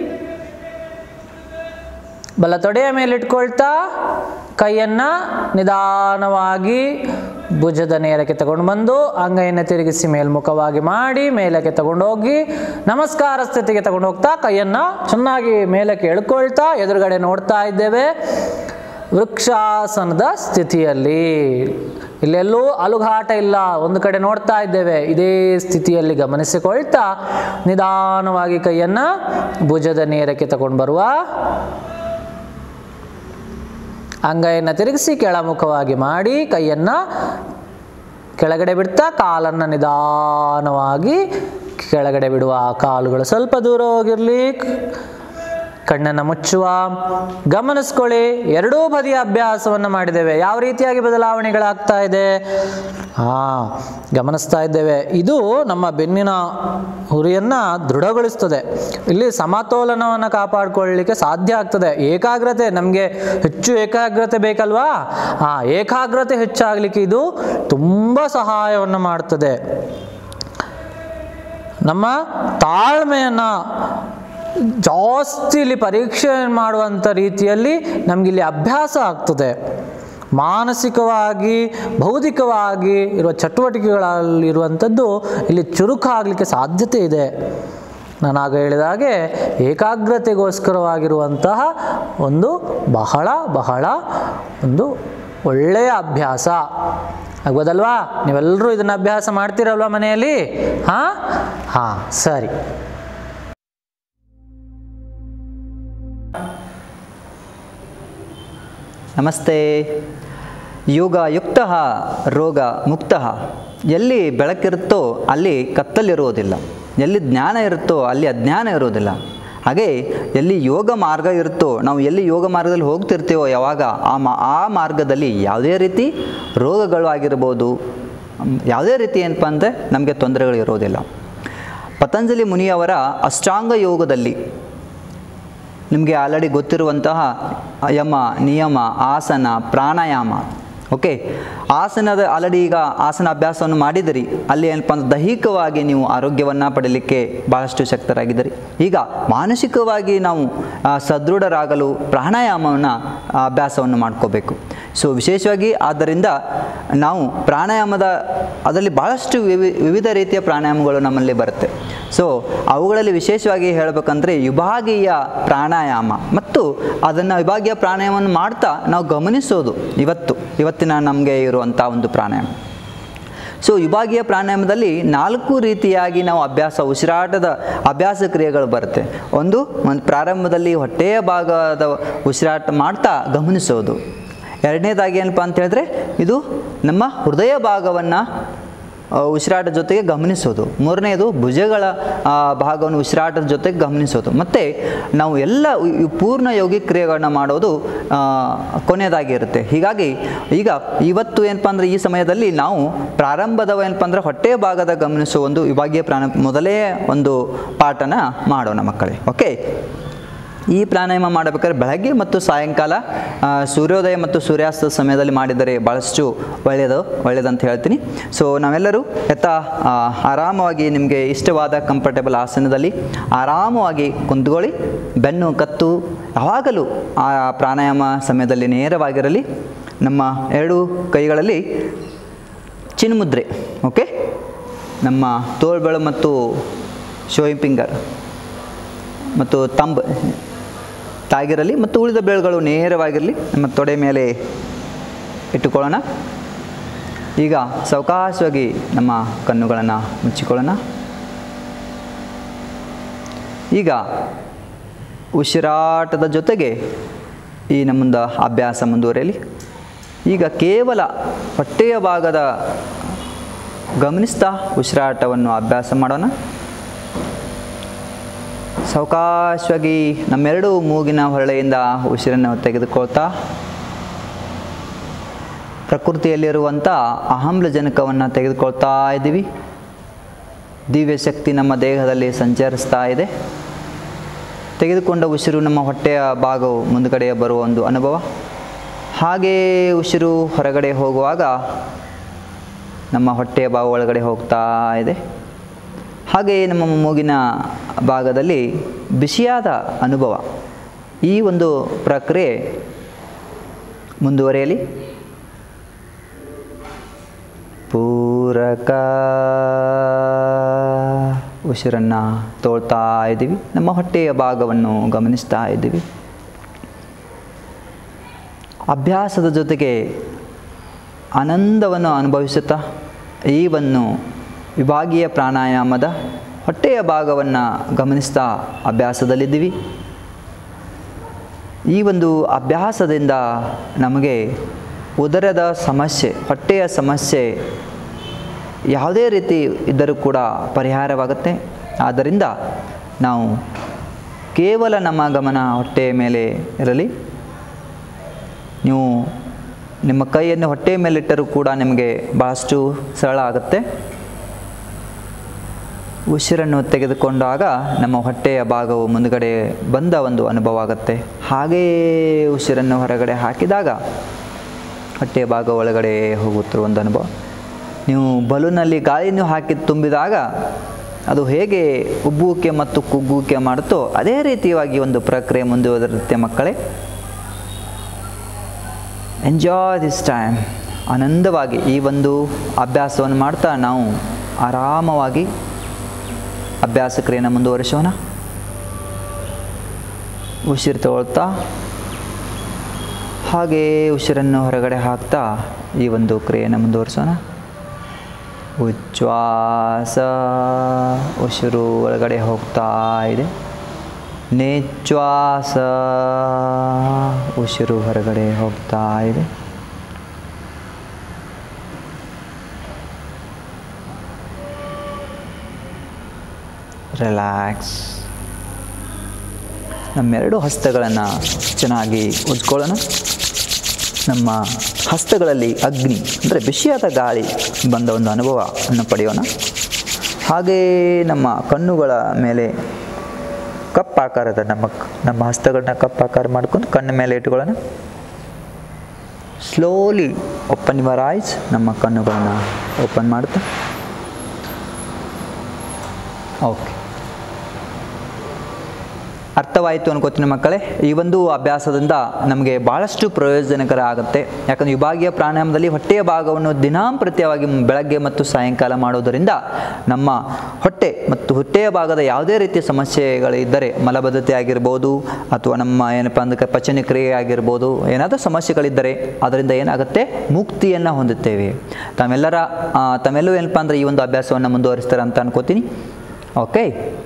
ಬಲ ತೊಡೆಯ ಮೇಲೆ ಇಟ್ಕೊಳ್ತಾ ಕೈಯನ್ನು ನಿಧಾನವಾಗಿ ಭುಜದ ನೇರಕ್ಕೆ ತಗೊಂಡು ಬಂದು ಅಂಗೈಯನ್ನು ತಿರುಗಿಸಿ ಮೇಲ್ಮುಖವಾಗಿ ಮಾಡಿ ಮೇಲಕ್ಕೆ ತಗೊಂಡು ಹೋಗಿ ನಮಸ್ಕಾರ ಸ್ಥಿತಿಗೆ ತಗೊಂಡು ಹೋಗ್ತಾ ಕೈಯನ್ನು ಚೆನ್ನಾಗಿ ಮೇಲಕ್ಕೆ ಎಳ್ಕೊಳ್ತಾ ಎದುರುಗಡೆ ನೋಡ್ತಾ ಇದ್ದೇವೆ ವೃಕ್ಷಾಸನದ ಸ್ಥಿತಿಯಲ್ಲಿ ಇಲ್ಲೆಲ್ಲೂ ಅಲುಗಾಟ ಇಲ್ಲ ಒಂದು ಕಡೆ ನೋಡ್ತಾ ಇದ್ದೇವೆ ಇದೇ ಸ್ಥಿತಿಯಲ್ಲಿ ಗಮನಿಸಿಕೊಳ್ತಾ ನಿಧಾನವಾಗಿ ಕೈಯನ್ನು ಭುಜದ ನೇರಕ್ಕೆ ತಗೊಂಡು ಬರುವ ಅಂಗೈಯನ್ನು ತಿರುಗಿಸಿ ಕೆಳಮುಖವಾಗಿ ಮಾಡಿ ಕೈಯನ್ನು ಕೆಳಗಡೆ ಬಿಡ್ತಾ ಕಾಲನ್ನು ನಿಧಾನವಾಗಿ ಕೆಳಗಡೆ ಬಿಡುವ ಕಾಲುಗಳು ಸ್ವಲ್ಪ ದೂರ ಹೋಗಿರಲಿ ಕಣ್ಣನ್ನು ಮುಚ್ಚುವ ಗಮನಿಸ್ಕೊಳ್ಳಿ ಎರಡೂ ಬದಿಯ ಅಭ್ಯಾಸವನ್ನು ಮಾಡಿದ್ದೇವೆ ಯಾವ ರೀತಿಯಾಗಿ ಬದಲಾವಣೆಗಳಾಗ್ತಾ ಇದೆ ಹಾಂ ಗಮನಿಸ್ತಾ ಇದ್ದೇವೆ ಇದು ನಮ್ಮ ಬೆನ್ನಿನ ಹುರಿಯನ್ನು ದೃಢಗೊಳಿಸ್ತದೆ ಇಲ್ಲಿ ಸಮತೋಲನವನ್ನು ಕಾಪಾಡಿಕೊಳ್ಳಲಿಕ್ಕೆ ಸಾಧ್ಯ ಆಗ್ತದೆ ಏಕಾಗ್ರತೆ ನಮಗೆ ಹೆಚ್ಚು ಏಕಾಗ್ರತೆ ಬೇಕಲ್ವಾ ಆ ಏಕಾಗ್ರತೆ ಹೆಚ್ಚಾಗಲಿಕ್ಕೆ ಇದು ತುಂಬ ಸಹಾಯವನ್ನು ಮಾಡ್ತದೆ ನಮ್ಮ ತಾಳ್ಮೆಯನ್ನು ಜಾಸ್ತಿ ಇಲ್ಲಿ ಪರೀಕ್ಷೆ ಮಾಡುವಂಥ ರೀತಿಯಲ್ಲಿ ನಮಗಿಲ್ಲಿ ಅಭ್ಯಾಸ ಆಗ್ತದೆ ಮಾನಸಿಕವಾಗಿ ಭೌತಿಕವಾಗಿ ಇರುವ ಚಟುವಟಿಕೆಗಳಲ್ಲಿರುವಂಥದ್ದು ಇಲ್ಲಿ ಚುರುಕಾಗಲಿಕ್ಕೆ ಸಾಧ್ಯತೆ ಇದೆ ನಾನಾಗ ಹೇಳಿದ ಹಾಗೆ ಏಕಾಗ್ರತೆಗೋಸ್ಕರವಾಗಿರುವಂತಹ ಒಂದು ಬಹಳ ಬಹಳ ಒಂದು ಒಳ್ಳೆಯ ಅಭ್ಯಾಸ ಆಗ್ಬೋದಲ್ವಾ ನೀವೆಲ್ಲರೂ ಇದನ್ನು ಅಭ್ಯಾಸ ಮಾಡ್ತೀರಲ್ವಾ ಮನೆಯಲ್ಲಿ ಹಾಂ ಹಾಂ ಸರಿ ನಮಸ್ತೆ ಯೋಗ ಯುಕ್ತ ರೋಗ ಮುಕ್ತ ಎಲ್ಲಿ ಬೆಳಕಿರುತ್ತೋ ಅಲ್ಲಿ ಕತ್ತಲಿರುವುದಿಲ್ಲ ಎಲ್ಲಿ ಜ್ಞಾನ ಇರುತ್ತೋ ಅಲ್ಲಿ ಅಜ್ಞಾನ ಇರುವುದಿಲ್ಲ ಹಾಗೆ ಎಲ್ಲಿ ಯೋಗ ಮಾರ್ಗ ಇರುತ್ತೋ ನಾವು ಎಲ್ಲಿ ಯೋಗ ಮಾರ್ಗದಲ್ಲಿ ಹೋಗ್ತಿರ್ತೀವೋ ಯಾವಾಗ ಆ ಮಾ ಆ ಮಾರ್ಗದಲ್ಲಿ ಯಾವುದೇ ರೀತಿ ರೋಗಗಳು ಆಗಿರ್ಬೋದು ಮ್, ಯಾವುದೇ ರೀತಿ ಏನಪ್ಪ ಅಂದರೆ ನಮಗೆ ತೊಂದರೆಗಳು ಇರೋದಿಲ್ಲ ಪತಂಜಲಿ ಮುನಿಯವರ ಅಷ್ಟಾಂಗ ಯೋಗದಲ್ಲಿ ನಿಮಗೆ ಆಲ್ರೆಡಿ ಗೊತ್ತಿರುವಂತಹ ಯಮ ನಿಯಮ ಆಸನ ಪ್ರಾಣಾಯಾಮ ಓಕೆ ಆಸನದ ಆಲ್ರೆಡಿ ಈಗ ಆಸನ ಅಭ್ಯಾಸವನ್ನು ಮಾಡಿದಿರಿ ಅಲ್ಲಿ ಏನಪ್ಪ ಅಂದ್ರೆ ದೈಹಿಕವಾಗಿ ನೀವು ಆರೋಗ್ಯವನ್ನು ಪಡೀಲಿಕ್ಕೆ ಭಾಳಷ್ಟು ಶಕ್ತರಾಗಿದ್ದೀರಿ ಈಗ ಮಾನಸಿಕವಾಗಿ ನಾವು ಆ, ಸದೃಢರಾಗಲು ಪ್ರಾಣಾಯಾಮವನ್ನು ಅಭ್ಯಾಸವನ್ನು ಮಾಡ್ಕೋಬೇಕು ಸೊ ವಿಶೇಷವಾಗಿ ಆದ್ದರಿಂದ ನಾವು ಪ್ರಾಣಾಯಾಮದ ಅದರಲ್ಲಿ ಭಾಳಷ್ಟು ವಿವಿ ವಿವಿಧ ರೀತಿಯ ಪ್ರಾಣಾಯಾಮಗಳು ನಮ್ಮಲ್ಲಿ ಬರುತ್ತೆ ಸೊ ಅವುಗಳಲ್ಲಿ ವಿಶೇಷವಾಗಿ ಹೇಳಬೇಕಂದ್ರೆ ವಿಭಾಗೀಯ ಪ್ರಾಣಾಯಾಮ ಮತ್ತು ಅದನ್ನು ವಿಭಾಗೀಯ ಪ್ರಾಣಾಯಾಮವನ್ನು ಮಾಡ್ತಾ ನಾವು ಗಮನಿಸೋದು ಇವತ್ತು ಇವತ್ತಿನ ನಮಗೆ ಇರುವಂಥ ಒಂದು ಪ್ರಾಣಾಯಾಮ ಸೊ ವಿಭಾಗೀಯ ಪ್ರಾಣಾಯಾಮದಲ್ಲಿ ನಾಲ್ಕು ರೀತಿಯಾಗಿ ನಾವು ಅಭ್ಯಾಸ ಉಸಿರಾಟದ ಅಭ್ಯಾಸ ಕ್ರಿಯೆಗಳು ಬರುತ್ತೆ ಒಂದು ಒಂದು ಪ್ರಾರಂಭದಲ್ಲಿ ಹೊಟ್ಟೆಯ ಭಾಗದ ಉಸಿರಾಟ ಮಾಡ್ತಾ ಗಮನಿಸೋದು ಎರಡನೇದಾಗಿ ಏನಪ್ಪ ಅಂತ ಹೇಳಿದ್ರೆ ಇದು ನಮ್ಮ ಹೃದಯ ಭಾಗವನ್ನು ಉಸಿರಾಟ ಜೊತೆಗೆ ಗಮನಿಸೋದು ಮೂರನೇದು ಭುಜಗಳ ಆ, ಭಾಗವನ್ನು ಉಸಿರಾಟದ ಜೊತೆಗೆ ಗಮನಿಸೋದು ಮತ್ತು ನಾವು ಎಲ್ಲ ಈ- ಈ ಪೂರ್ಣ ಯೋಗಿ ಕ್ರಿಯೆಗಳನ್ನ ಮಾಡೋದು ಆ, ಕೊನೆಯದಾಗಿರುತ್ತೆ ಹೀಗಾಗಿ ಈಗ ಇವತ್ತು ಏನಪ್ಪ ಅಂದರೆ ಈ ಸಮಯದಲ್ಲಿ ನಾವು ಪ್ರಾರಂಭದ ಏನಪ್ಪ ಅಂದರೆ ಹೊಟ್ಟೆಯ ಭಾಗದ ಗಮನಿಸುವ ಒಂದು ವಿಭಾಗೀಯ ಪ್ರಾಣ ಮೊದಲೇ ಒಂದು ಪಾಠನ ಮಾಡೋಣ ಮಕ್ಕಳೇ ಓಕೆ ಈ ಪ್ರಾಣಾಯಾಮ ಮಾಡಬೇಕಾದ್ರೆ ಬೆಳಗ್ಗೆ ಮತ್ತು ಸಾಯಂಕಾಲ ಆ, ಸೂರ್ಯೋದಯ ಮತ್ತು ಸೂರ್ಯಾಸ್ತದ ಸಮಯದಲ್ಲಿ ಮಾಡಿದರೆ ಭಾಳಷ್ಟು ಒಳ್ಳೆಯದು ಒಳ್ಳೆಯದಂತ ಹೇಳ್ತೀನಿ ಸೊ ನಾವೆಲ್ಲರೂ ಯಥ ಆ, ಆರಾಮವಾಗಿ ನಿಮಗೆ ಇಷ್ಟವಾದ ಕಂಫರ್ಟೇಬಲ್ ಆಸನದಲ್ಲಿ ಆರಾಮವಾಗಿ ಕುಂತ್ಕೊಳ್ಳಿ ಬೆನ್ನು ಕತ್ತು ಯಾವಾಗಲೂ ಆ ಪ್ರಾಣಾಯಾಮ ಸಮಯದಲ್ಲಿ ನೇರವಾಗಿರಲಿ ನಮ್ಮ ಎರಡು ಕೈಗಳಲ್ಲಿ ಚಿನ್ಮುದ್ರೆ ಓಕೆ ನಮ್ಮ ತೋಳ್ಬೆಳು ಮತ್ತು ಶೋಯಿಂಗ್ ಫಿಂಗರ್ ಮತ್ತು ತಂಬ್ ತಾಗಿರಲಿ ಮತ್ತು ಉಳಿದ ಬೆಳೆಗಳು ನೇರವಾಗಿರಲಿ ನಮ್ಮ ತೊಡೆ ಮೇಲೆ ಇಟ್ಟುಕೊಳ್ಳೋಣ ಈಗ ಸಾವಕಾಶವಾಗಿ ನಮ್ಮ ಕಣ್ಣುಗಳನ್ನು ಮುಚ್ಚಿಕೊಳ್ಳೋಣ ಈಗ ಉಸಿರಾಟದ ಜೊತೆಗೆ ಈ ನಮ್ಮಿಂದ ಅಭ್ಯಾಸ ಮುಂದುವರಿಯಲಿ ಈಗ ಕೇವಲ ಹೊಟ್ಟೆಯ ಭಾಗದ ಗಮನಿಸ್ತಾ ಉಸಿರಾಟವನ್ನು ಅಭ್ಯಾಸ ಮಾಡೋಣ ಸಾವಕಾಶವಾಗಿ ನಮ್ಮೆರಡು ಮೂಗಿನ ಹೊರಳೆಯಿಂದ ಉಸಿರನ್ನು ತೆಗೆದುಕೊಳ್ತಾ ಪ್ರಕೃತಿಯಲ್ಲಿರುವಂಥ ಆಮ್ಲಜನಕವನ್ನು ತೆಗೆದುಕೊಳ್ತಾ ಇದ್ದೀವಿ ದಿವ್ಯ ಶಕ್ತಿ ನಮ್ಮ ದೇಹದಲ್ಲಿ ಸಂಚರಿಸ್ತಾ ಇದೆ ತೆಗೆದುಕೊಂಡ ಉಸಿರು ನಮ್ಮ ಹೊಟ್ಟೆಯ ಭಾಗವು ಮುಂದುಗಡೆ ಬರುವ ಒಂದು ಅನುಭವ ಹಾಗೇ ಉಸಿರು ಹೊರಗಡೆ ಹೋಗುವಾಗ ನಮ್ಮ ಹೊಟ್ಟೆಯ ಭಾಗ ಒಳಗಡೆ ಹೋಗ್ತಾ ಇದೆ ಹಾಗೆಯೇ ನಮ್ಮ ಮೂಗಿನ ಭಾಗದಲ್ಲಿ ಬಿಸಿಯಾದ ಅನುಭವ ಈ ಒಂದು ಪ್ರಕ್ರಿಯೆ ಮುಂದುವರಿಯಲಿ ಪೂರಕ ಉಸಿರನ್ನು ತೋಳ್ತಾ ಇದ್ದೀವಿ ನಮ್ಮ ಹೊಟ್ಟೆಯ ಭಾಗವನ್ನು ಗಮನಿಸ್ತಾ ಇದ್ದೀವಿ ಅಭ್ಯಾಸದ ಜೊತೆಗೆ ಆನಂದವನ್ನು ಅನುಭವಿಸುತ್ತಾ ಈ ಒಂದು ವಿಭಾಗೀಯ ಪ್ರಾಣಾಯಾಮದ ಹೊಟ್ಟೆಯ ಭಾಗವನ್ನು ಗಮನಿಸ್ತಾ ಅಭ್ಯಾಸದಲ್ಲಿದ್ದೀವಿ ಈ ಒಂದು ಅಭ್ಯಾಸದಿಂದ ನಮಗೆ ಉದರದ ಸಮಸ್ಯೆ ಹೊಟ್ಟೆಯ ಸಮಸ್ಯೆ ಯಾವುದೇ ರೀತಿ ಇದ್ದರೂ ಕೂಡ ಪರಿಹಾರವಾಗುತ್ತೆ ಆದ್ದರಿಂದ ನಾವು ಕೇವಲ ನಮ್ಮ ಗಮನ ಹೊಟ್ಟೆಯ ಮೇಲೆ ಇರಲಿ ನೀವು ನಿಮ್ಮ ಕೈಯನ್ನು ಹೊಟ್ಟೆಯ ಮೇಲಿಟ್ಟರೂ ಕೂಡ ನಿಮಗೆ ಭಾಳಷ್ಟು ಸರಳ ಆಗುತ್ತೆ ಉಸಿರನ್ನು ತೆಗೆದುಕೊಂಡಾಗ ನಮ್ಮ ಹೊಟ್ಟೆಯ ಭಾಗವು ಮುಂದುಗಡೆ ಬಂದ ಒಂದು ಅನುಭವ ಆಗುತ್ತೆ ಹಾಗೆಯೇ ಉಸಿರನ್ನು ಹೊರಗಡೆ ಹಾಕಿದಾಗ ಹೊಟ್ಟೆಯ ಭಾಗ ಒಳಗಡೆ ಹೋಗುತ್ತಿರುವ ಒಂದು ಅನುಭವ ನೀವು ಬಲೂನಲ್ಲಿ ಗಾಳಿಯನ್ನು ಹಾಕಿ ತುಂಬಿದಾಗ ಅದು ಹೇಗೆ ಉಬ್ಬುವಿಕೆ ಮತ್ತು ಕುಗ್ಗುವಿಕೆ ಮಾಡುತ್ತೋ ಅದೇ ರೀತಿಯಾಗಿ ಒಂದು ಪ್ರಕ್ರಿಯೆ ಮುಂದುವರಿರುತ್ತೆ ಮಕ್ಕಳೇ ಎಂಜಾಯ್ ದಿಸ್ ಟೈಮ್ ಆನಂದವಾಗಿ ಈ ಒಂದು ಅಭ್ಯಾಸವನ್ನು ಮಾಡ್ತಾ ನಾವು ಆರಾಮವಾಗಿ ಅಭ್ಯಾಸ ಕ್ರಿಯೆಯನ್ನು ಮುಂದುವರಿಸೋಣ ಉಸಿರು ತಗೊಳ್ತಾ ಹಾಗೇ ಉಸಿರನ್ನು ಹೊರಗಡೆ ಹಾಕ್ತಾ ಈ ಒಂದು ಕ್ರಿಯೆಯನ್ನು ಮುಂದುವರಿಸೋಣ ಉಚ್ಛ್ವಾಸ ಉಸಿರು ಒಳಗಡೆ ಹೋಗ್ತಾ ಇದೆ ನಿಶ್ವಾಸ ಉಸಿರು ಹೊರಗಡೆ ಹೋಗ್ತಾ ಇದೆ ರಿಲ್ಯಾಕ್ಸ್ ನಮ್ಮೆರಡು ಹಸ್ತಗಳನ್ನು ಚೆನ್ನಾಗಿ ಉಜ್ಕೊಳ್ಳೋಣ ನಮ್ಮ ಹಸ್ತಗಳಲ್ಲಿ ಅಗ್ನಿ ಅಂದರೆ ಬಿಸಿಯಾದ ಗಾಳಿ ಬಂದ ಒಂದು ಅನುಭವವನ್ನು ಪಡೆಯೋಣ ಹಾಗೆಯೇ ನಮ್ಮ ಕಣ್ಣುಗಳ ಮೇಲೆ ಕಪ್ಪಾಕಾರದ ನಮ್ಮ ನಮ್ಮ ಹಸ್ತಗಳನ್ನ ಕಪ್ಪಾಕಾರ ಮಾಡ್ಕೊಂಡು ಕಣ್ಣ ಮೇಲೆ ಇಟ್ಕೊಳ್ಳೋಣ ಸ್ಲೋಲಿ ಓಪನ್ ಯುವರ್ ಐಸ್ ನಮ್ಮ ಕಣ್ಣುಗಳನ್ನು ಓಪನ್ ಮಾಡ್ತಾ ಓಕೆ ಅರ್ಥ ಅರ್ಥವಾಯಿತು ಅನ್ಕೋತೀನಿ ಮಕ್ಕಳೇ ಈ ಒಂದು ಅಭ್ಯಾಸದಿಂದ ನಮಗೆ ಭಾಳಷ್ಟು ಪ್ರಯೋಜನಕರ ಆಗುತ್ತೆ ಯಾಕಂದರೆ ವಿಭಾಗೀಯ ಪ್ರಾಣಾಯಾಮದಲ್ಲಿ ಹೊಟ್ಟೆಯ ಭಾಗವನ್ನು ದಿನಾಂಪ್ರತ್ಯವಾಗಿ ಬೆಳಗ್ಗೆ ಮತ್ತು ಸಾಯಂಕಾಲ ಮಾಡೋದರಿಂದ ನಮ್ಮ ಹೊಟ್ಟೆ ಮತ್ತು ಹೊಟ್ಟೆಯ ಭಾಗದ ಯಾವುದೇ ರೀತಿಯ ಸಮಸ್ಯೆಗಳಿದ್ದರೆ ಮಲಬದ್ಧತೆ ಆಗಿರ್ಬೋದು ಅಥವಾ ನಮ್ಮ ಏನಪ್ಪ ಅಂದ್ರೆ ಪಚನ ಕ್ರಿಯೆ ಆಗಿರ್ಬೋದು ಏನಾದರೂ ಸಮಸ್ಯೆಗಳಿದ್ದರೆ ಅದರಿಂದ ಏನಾಗುತ್ತೆ ಮುಕ್ತಿಯನ್ನು ಹೊಂದುತ್ತೇವೆ ತಾವೆಲ್ಲರ ಆ, ತಾವೆಲ್ಲರೂ ಏನಪ್ಪ ಅಂದರೆ ಈ ಒಂದು ಅಭ್ಯಾಸವನ್ನು ಮುಂದುವರಿಸ್ತಾರೆ ಅಂತ ಅನ್ಕೋತೀನಿ ಓಕೆ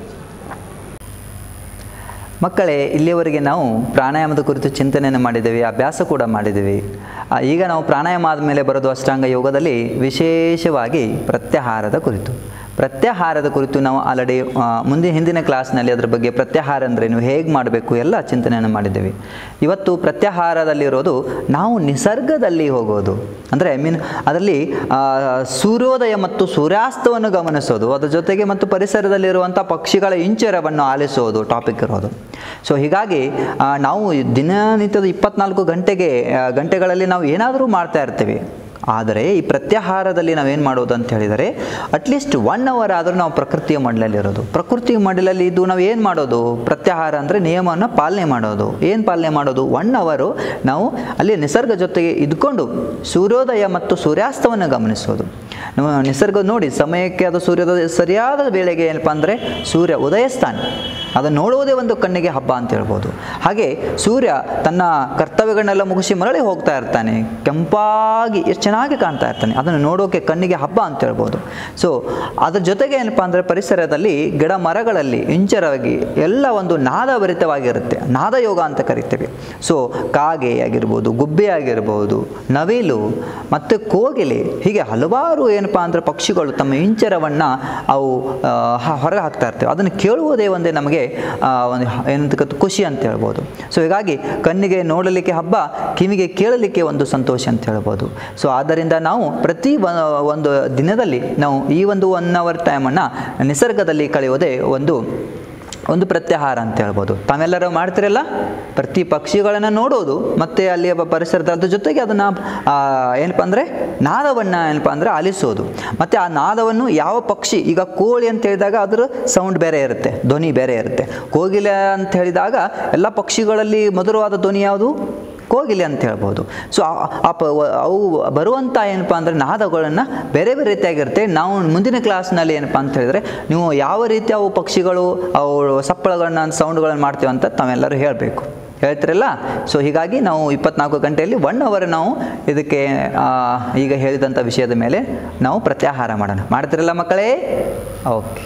ಮಕ್ಕಳೇ ಇಲ್ಲಿಯವರೆಗೆ ನಾವು ಪ್ರಾಣಾಯಾಮದ ಕುರಿತು ಚಿಂತನೆಯನ್ನು ಮಾಡಿದ್ದೇವೆ ಅಭ್ಯಾಸ ಕೂಡ ಮಾಡಿದ್ದೇವೆ ಆ, ಈಗ ನಾವು ಪ್ರಾಣಾಯಾಮ ಆದಮೇಲೆ ಬರೋದು ಅಷ್ಟಾಂಗ ಯೋಗದಲ್ಲಿ ವಿಶೇಷವಾಗಿ ಪ್ರತ್ಯಾಹಾರದ ಕುರಿತು ಪ್ರತ್ಯಾಹಾರದ ಕುರಿತು ನಾವು ಆಲ್ರೆಡಿ ಮುಂದಿನ ಹಿಂದಿನ ಕ್ಲಾಸ್ನಲ್ಲಿ ಅದರ ಬಗ್ಗೆ ಪ್ರತ್ಯಾಹಾರ ಅಂದರೆ ನೀವು ಹೇಗೆ ಮಾಡಬೇಕು ಎಲ್ಲ ಚಿಂತನೆಯನ್ನು ಮಾಡಿದ್ದೇವೆ ಇವತ್ತು ಪ್ರತ್ಯಾಹಾರದಲ್ಲಿರೋದು ನಾವು ನಿಸರ್ಗದಲ್ಲಿ ಹೋಗೋದು ಅಂದರೆ ಐ ಮೀನ್ ಅದರಲ್ಲಿ ಆ, ಸೂರ್ಯೋದಯ ಮತ್ತು ಸೂರ್ಯಾಸ್ತವನ್ನು ಗಮನಿಸೋದು ಅದರ ಜೊತೆಗೆ ಮತ್ತು ಪರಿಸರದಲ್ಲಿರುವಂಥ ಪಕ್ಷಿಗಳ ಇಂಚರವನ್ನು ಆಲಿಸೋದು ಟಾಪಿಕ್ ಇರೋದು ಸೊ ಹೀಗಾಗಿ ಆ, ನಾವು ದಿನನಿತ್ಯದ ಇಪ್ಪತ್ನಾಲ್ಕು ಗಂಟೆಗೆ ಆ, ಗಂಟೆಗಳಲ್ಲಿ ನಾವು ಏನಾದರೂ ಮಾಡ್ತಾ ಇರ್ತೀವಿ ಆದರೆ ಈ ಪ್ರತ್ಯಾಹಾರದಲ್ಲಿ ನಾವೇನು ಮಾಡೋದು ಅಂತ ಹೇಳಿದರೆ ಅಟ್ಲೀಸ್ಟ್ ಒನ್ ಅವರ್ ಆದರೂ ನಾವು ಪ್ರಕೃತಿಯ ಮಡಲಲ್ಲಿರೋದು ಪ್ರಕೃತಿಯ ಮಡಲಲ್ಲಿ ಇದ್ದು ನಾವು ಏನು ಮಾಡೋದು ಪ್ರತ್ಯಾಹಾರ ಅಂದರೆ ನಿಯಮವನ್ನು ಪಾಲನೆ ಮಾಡೋದು ಏನು ಪಾಲನೆ ಮಾಡೋದು ಒನ್ ಅವರು ನಾವು ಅಲ್ಲಿ ನಿಸರ್ಗ ಜೊತೆಗೆ ಇದ್ಕೊಂಡು ಸೂರ್ಯೋದಯ ಮತ್ತು ಸೂರ್ಯಾಸ್ತವನ್ನು ಗಮನಿಸೋದು ನಮ್ಮ ನಿಸರ್ಗ ನೋಡಿ ಸಮಯಕ್ಕೆ ಅದು ಸೂರ್ಯೋದಯ ಸರಿಯಾದ ವೇಳೆಗೆ ಏನಪ್ಪ ಅಂದರೆ ಸೂರ್ಯ ಉದಯಿಸ್ತಾನೆ ಅದನ್ನು ನೋಡುವುದೇ ಒಂದು ಕಣ್ಣಿಗೆ ಹಬ್ಬ ಅಂತ ಹೇಳ್ಬೋದು ಹಾಗೆ ಸೂರ್ಯ ತನ್ನ ಕರ್ತವ್ಯಗಳನ್ನೆಲ್ಲ ಮುಗಿಸಿ ಮರಳಿ ಹೋಗ್ತಾ ಇರ್ತಾನೆ ಕೆಂಪಾಗಿ ಎಷ್ಟು ಚೆನ್ನಾಗಿ ಕಾಣ್ತಾ ಇರ್ತಾನೆ ಅದನ್ನು ನೋಡೋಕೆ ಕಣ್ಣಿಗೆ ಹಬ್ಬ ಅಂತ ಹೇಳ್ಬೋದು ಸೊ ಅದ್ರ ಜೊತೆಗೆ ಏನಪ್ಪ ಅಂದರೆ ಪರಿಸರದಲ್ಲಿ ಗಿಡ ಮರಗಳಲ್ಲಿ ಇಂಚರವಾಗಿ ಎಲ್ಲ ಒಂದು ನಾದಭರಿತವಾಗಿರುತ್ತೆ ನಾದಯೋಗ ಅಂತ ಕರಿತೇವೆ ಸೊ ಕಾಗೆ ಆಗಿರ್ಬೋದು ಗುಬ್ಬೆ ಆಗಿರ್ಬೋದು ನವಿಲು ಮತ್ತು ಕೋಗಿಲೆ ಹೀಗೆ ಹಲವಾರು ಏನಪ್ಪ ಅಂದರೆ ಪಕ್ಷಿಗಳು ತಮ್ಮ ಇಂಚರವನ್ನು ಅವು ಆ, ಹ- ಹೊರಗೆ ಹಾಕ್ತಾ ಇರ್ತೇವೆ ಅದನ್ನು ಕೇಳುವುದೇ ಒಂದೇ ನಮಗೆ ಆ, ಒಂದು ಏನಂತ ಕತ್- ಖುಷಿ ಅಂತ ಹೇಳ್ಬೋದು ಸೊ ಹೀಗಾಗಿ ಕಣ್ಣಿಗೆ ನೋಡಲಿಕ್ಕೆ ಹಬ್ಬ ಕಿವಿಗೆ ಕೇಳಲಿಕ್ಕೆ ಒಂದು ಸಂತೋಷ ಅಂತ ಹೇಳ್ಬೋದು ಸೊ ಆದ್ದರಿಂದ ನಾವು ಪ್ರತಿ ಒ- ಒಂದು ದಿನದಲ್ಲಿ ನಾವು ಈ ಒಂದು ಒನ್ ಅವರ್ ಟೈಮನ್ನು ನಿಸರ್ಗದಲ್ಲಿ ಕಳೆಯೋದೇ ಒಂದು ಒಂದು ಪ್ರತ್ಯಾಹಾರ ಅಂತ ಹೇಳ್ಬೋದು ತಾವೆಲ್ಲರೂ ಮಾಡ್ತಿರಲ್ಲ ಪ್ರತಿ ಪಕ್ಷಿಗಳನ್ನು ನೋಡೋದು ಮತ್ತು ಅಲ್ಲಿಯ ಪ- ಪರಿಸರದ ಅದ್ರ ಜೊತೆಗೆ ಅದನ್ನು ಏನಪ್ಪ ಅಂದರೆ ನಾದವನ್ನು ಏನಪ್ಪ ಅಂದರೆ ಆಲಿಸೋದು ಮತ್ತು ಆ ನಾದವನ್ನು ಯಾವ ಪಕ್ಷಿ ಈಗ ಕೋಳಿ ಅಂತ ಹೇಳಿದಾಗ ಅದರ ಸೌಂಡ್ ಬೇರೆ ಇರುತ್ತೆ ಧ್ವನಿ ಬೇರೆ ಇರುತ್ತೆ ಕೋಗಿಲೆ ಅಂತ ಹೇಳಿದಾಗ ಎಲ್ಲ ಪಕ್ಷಿಗಳಲ್ಲಿ ಮಧುರವಾದ ಧ್ವನಿ ಯಾವುದು ಕೋಗಿಲೆ ಅಂತ ಹೇಳ್ಬೋದು ಸೊ ಆ- ಆ ಪ ವ- ಅವು ಬರುವಂಥ ಏನಪ್ಪ ಅಂದರೆ ನಾದಗಳನ್ನು ಬೇರೆ ಬೇರೆ ರೀತಿಯಾಗಿರುತ್ತೆ ನಾವು ಮುಂದಿನ ಕ್ಲಾಸ್ನಲ್ಲಿ ಏನಪ್ಪ ಅಂತ ಹೇಳಿದರೆ ನೀವು ಯಾವ ರೀತಿ ಅವು ಪಕ್ಷಿಗಳು ಅವು ಸಪ್ಪಳಗಳನ್ನ ಸೌಂಡ್ಗಳನ್ನು ಮಾಡ್ತೇವೆ ಅಂತ ತಾವೆಲ್ಲರೂ ಹೇಳಬೇಕು ಹೇಳ್ತಿರಲ್ಲ ಸೊ ಹೀಗಾಗಿ ನಾವು ಇಪ್ಪತ್ನಾಲ್ಕು ಗಂಟೆಯಲ್ಲಿ ಒನ್ ಅವರ್ ನಾವು ಇದಕ್ಕೆ ಆ, ಈಗ ಹೇಳಿದಂಥ ವಿಷಯದ ಮೇಲೆ ನಾವು ಪ್ರತ್ಯಾಹಾರ ಮಾಡೋಣ ಮಾಡ್ತಿರಲ್ಲ ಮಕ್ಕಳೇ ಓಕೆ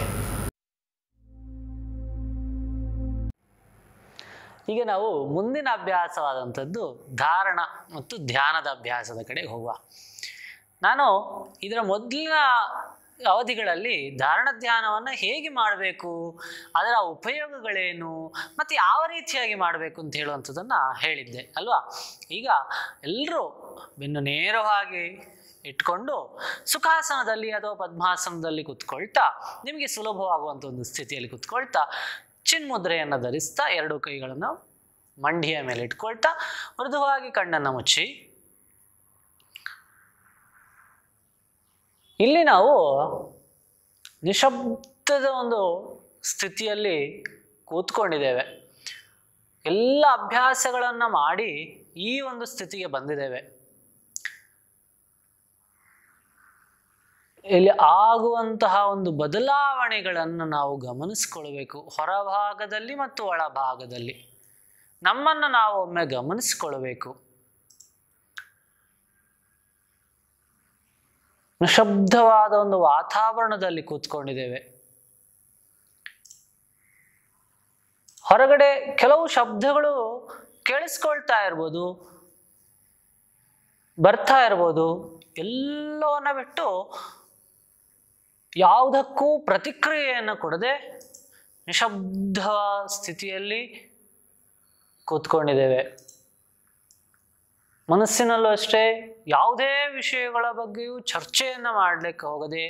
ಈಗ ನಾವು ಮುಂದಿನ ಅಭ್ಯಾಸವಾದಂಥದ್ದು ಧಾರಣ ಮತ್ತು ಧ್ಯಾನದ ಅಭ್ಯಾಸದ ಕಡೆಗೆ ಹೋಗುವ ನಾನು ಇದರ ಮೊದಲಿನ ಅವಧಿಗಳಲ್ಲಿ ಧಾರಣ ಧ್ಯಾನವನ್ನು ಹೇಗೆ ಮಾಡಬೇಕು ಅದರ ಉಪಯೋಗಗಳೇನು ಮತ್ತು ಯಾವ ರೀತಿಯಾಗಿ ಮಾಡಬೇಕು ಅಂತ ಹೇಳುವಂಥದ್ದನ್ನು ಹೇಳಿದ್ದೆ ಅಲ್ವಾ ಈಗ ಎಲ್ಲರೂ ಬೆನ್ನು ನೇರವಾಗಿ ಇಟ್ಕೊಂಡು ಸುಖಾಸನದಲ್ಲಿ ಅಥವಾ ಪದ್ಮಾಸನದಲ್ಲಿ ಕುತ್ಕೊಳ್ತಾ ನಿಮಗೆ ಸುಲಭವಾಗುವಂಥ ಒಂದು ಸ್ಥಿತಿಯಲ್ಲಿ ಕುತ್ಕೊಳ್ತಾ ಚಿನ್ಮುದ್ರೆಯನ್ನು ಧರಿಸ್ತಾ ಎರಡು ಕೈಗಳನ್ನು ಮಂಡಿಯ ಮೇಲೆ ಇಟ್ಕೊಳ್ತಾ ಮೃದುವಾಗಿ ಕಣ್ಣನ್ನು ಮುಚ್ಚಿ ಇಲ್ಲಿ ನಾವು ನಿಶಬ್ದದ ಒಂದು ಸ್ಥಿತಿಯಲ್ಲಿ ಕೂತ್ಕೊಂಡಿದ್ದೇವೆ ಎಲ್ಲ ಅಭ್ಯಾಸಗಳನ್ನು ಮಾಡಿ ಈ ಒಂದು ಸ್ಥಿತಿಗೆ ಬಂದಿದ್ದೇವೆ ಇಲ್ಲಿ ಆಗುವಂತಹ ಒಂದು ಬದಲಾವಣೆಗಳನ್ನು ನಾವು ಗಮನಿಸ್ಕೊಳ್ಬೇಕು ಹೊರಭಾಗದಲ್ಲಿ ಮತ್ತು ಒಳಭಾಗದಲ್ಲಿ ನಮ್ಮನ್ನು ನಾವು ಒಮ್ಮೆ ಗಮನಿಸ್ಕೊಳ್ಬೇಕು ನಿಶಬ್ದವಾದ ಒಂದು ವಾತಾವರಣದಲ್ಲಿ ಕೂತ್ಕೊಂಡಿದ್ದೇವೆ ಹೊರಗಡೆ ಕೆಲವು ಶಬ್ದಗಳು ಕೇಳಿಸ್ಕೊಳ್ತಾ ಇರ್ಬೋದು ಬರ್ತಾ ಇರ್ಬೋದು ಎಲ್ಲವನ್ನ ಬಿಟ್ಟು ಯಾವುದಕ್ಕೂ ಪ್ರತಿಕ್ರಿಯೆಯನ್ನು ಕೊಡದೆ ನಿಶಬ್ದ ಸ್ಥಿತಿಯಲ್ಲಿ ಕೂತ್ಕೊಂಡಿದ್ದೇವೆ ಮನಸ್ಸಿನಲ್ಲೂ ಅಷ್ಟೇ ಯಾವುದೇ ವಿಷಯಗಳ ಬಗ್ಗೆಯೂ ಚರ್ಚೆಯನ್ನು ಮಾಡಲಿಕ್ಕೆ ಹೋಗದೆ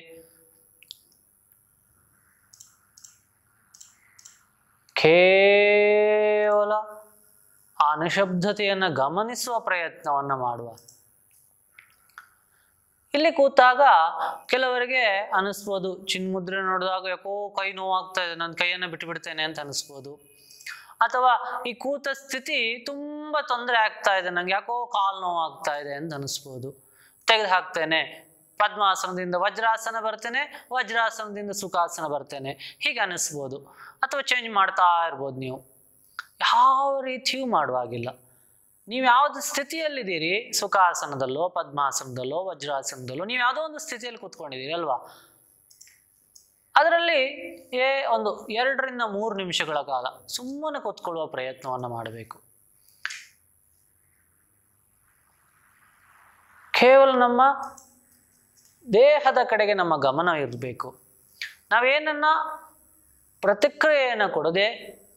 ಕೇವಲ ಆ ನಿಶಬ್ದತೆಯನ್ನು ಗಮನಿಸುವ ಪ್ರಯತ್ನವನ್ನು ಮಾಡುವ ಇಲ್ಲಿ ಕೂತಾಗ ಕೆಲವರಿಗೆ ಅನಿಸ್ಬೋದು ಚಿನ್ಮುದ್ರೆ ನೋಡಿದಾಗ ಯಾಕೋ ಕೈ ನೋವಾಗ್ತಾ ಇದೆ ನನ್ನ ಕೈಯನ್ನು ಬಿಟ್ಟು ಬಿಡ್ತೇನೆ ಅಂತ ಅನಿಸ್ಬೋದು ಅಥವಾ ಈ ಕೂತ ಸ್ಥಿತಿ ತುಂಬಾ ತೊಂದರೆ ಆಗ್ತಾ ಇದೆ ನಂಗೆ ಯಾಕೋ ಕಾಲು ನೋವು ಆಗ್ತಾ ಇದೆ ಅಂತ ಅನಿಸ್ಬೋದು ತೆಗೆದು ಹಾಕ್ತೇನೆ ಪದ್ಮಾಸನದಿಂದ ವಜ್ರಾಸನ ಬರ್ತೇನೆ ವಜ್ರಾಸನದಿಂದ ಸುಖಾಸನ ಬರ್ತೇನೆ ಹೀಗೆ ಅನಿಸ್ಬೋದು ಅಥವಾ ಚೇಂಜ್ ಮಾಡ್ತಾ ಇರ್ಬೋದು ನೀವು ಯಾವ ರೀತಿಯೂ ಮಾಡುವಾಗಿಲ್ಲ ನೀವು ಯಾವ್ದು ಸ್ಥಿತಿಯಲ್ಲಿದ್ದೀರಿ ಸುಖಾಸನದಲ್ಲೋ ಪದ್ಮಾಸನದಲ್ಲೋ ವಜ್ರಾಸನದಲ್ಲೋ ನೀವು ಯಾವುದೋ ಒಂದು ಸ್ಥಿತಿಯಲ್ಲಿ ಕೂತ್ಕೊಂಡಿದ್ದೀರಿ ಅಲ್ವಾ ಅದರಲ್ಲಿ ಏ ಒಂದು ಎರಡರಿಂದ ಮೂರು ನಿಮಿಷಗಳ ಕಾಲ ಸುಮ್ಮನೆ ಕೂತ್ಕೊಳ್ಳುವ ಪ್ರಯತ್ನವನ್ನು ಮಾಡಬೇಕು ಕೇವಲ ನಮ್ಮ ದೇಹದ ಕಡೆಗೆ ನಮ್ಮ ಗಮನ ಇರಬೇಕು ನಾವೇನನ್ನ ಪ್ರತಿಕ್ರಿಯೆಯನ್ನು ಕೊಡದೆ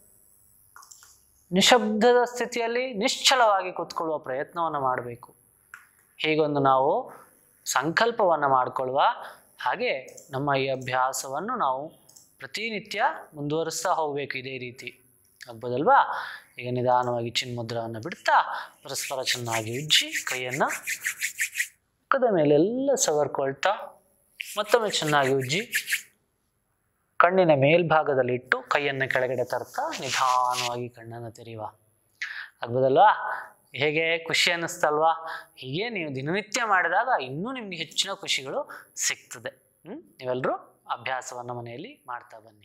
ನಿಶಬ್ದದ ಸ್ಥಿತಿಯಲ್ಲಿ ನಿಶ್ಚಲವಾಗಿ ಕೂತ್ಕೊಳ್ಳುವ ಪ್ರಯತ್ನವನ್ನು ಮಾಡಬೇಕು ಹೀಗೊಂದು ನಾವು ಸಂಕಲ್ಪವನ್ನು ಮಾಡಿಕೊಳ್ಳುವ ಹಾಗೆ ನಮ್ಮ ಈ ಅಭ್ಯಾಸವನ್ನು ನಾವು ಪ್ರತಿನಿತ್ಯ ಮುಂದುವರಿಸ್ತಾ ಹೋಗಬೇಕು ಇದೇ ರೀತಿ ಆಗ್ಬೋದಲ್ವಾ ಈಗ ನಿಧಾನವಾಗಿ ಚಿನ್ಮುದ್ರವನ್ನು ಬಿಡ್ತಾ ಪರಸ್ಪರ ಚೆನ್ನಾಗಿ ಉಜ್ಜಿ ಕೈಯನ್ನು ಮುಖದ ಮೇಲೆಲ್ಲ ಸವರ್ಕೊಳ್ತಾ ಮತ್ತೊಮ್ಮೆ ಚೆನ್ನಾಗಿ ಉಜ್ಜಿ ಕಣ್ಣಿನ ಮೇಲ್ಭಾಗದಲ್ಲಿ ಇಟ್ಟು ಕೈಯನ್ನು ಕೆಳಗಡೆ ತರ್ತಾ ನಿಧಾನವಾಗಿ ಕಣ್ಣನ್ನು ತೆರೆಯುವ ಆಗ್ಬೋದಲ್ವಾ ಹೇಗೆ ಖುಷಿ ಅನ್ನಿಸ್ತಲ್ವಾ ಹೀಗೆ ನೀವು ದಿನನಿತ್ಯ ಮಾಡಿದಾಗ ಇನ್ನೂ ನಿಮಗೆ ಹೆಚ್ಚಿನ ಖುಷಿಗಳು ಸಿಗ್ತದೆ ಹ್ಮ್ ನೀವೆಲ್ಲರೂ ಅಭ್ಯಾಸವನ್ನು ಮನೆಯಲ್ಲಿ ಮಾಡ್ತಾ ಬನ್ನಿ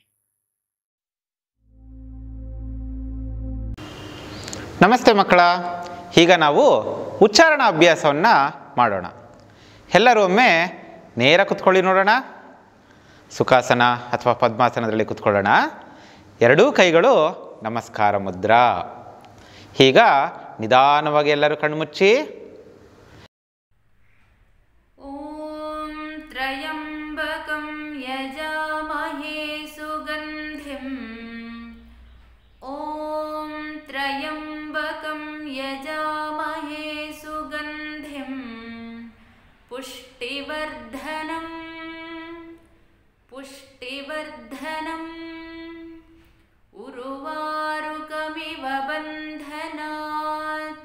ನಮಸ್ತೆ ಮಕ್ಕಳ ಈಗ ನಾವು ಉಚ್ಚಾರಣ ಅಭ್ಯಾಸವನ್ನು ಮಾಡೋಣ ಎಲ್ಲರೂ ಒಮ್ಮೆ ನೇರ ಕುತ್ಕೊಳ್ಳಿ ನೋಡೋಣ ಸುಖಾಸನ ಅಥವಾ ಪದ್ಮಾಸನದಲ್ಲಿ ಕುತ್ಕೊಳ್ಳೋಣ ಎರಡೂ ಕೈಗಳು ನಮಸ್ಕಾರ ಮುದ್ರಾ ಈಗ ನಿಧಾನವಾಗಿ ಎಲ್ಲರೂ ಕಣ್ಮುಚ್ಚಿ ॐ त्र्यम्बकं यजामहे सुगन्धिम् ॐ त्र्यम्बकं यजामहे सुगन्धिं पुष्टिवर्धनम् पुष्टिवर्धनम् उरुवारुकमिव बन्धनात्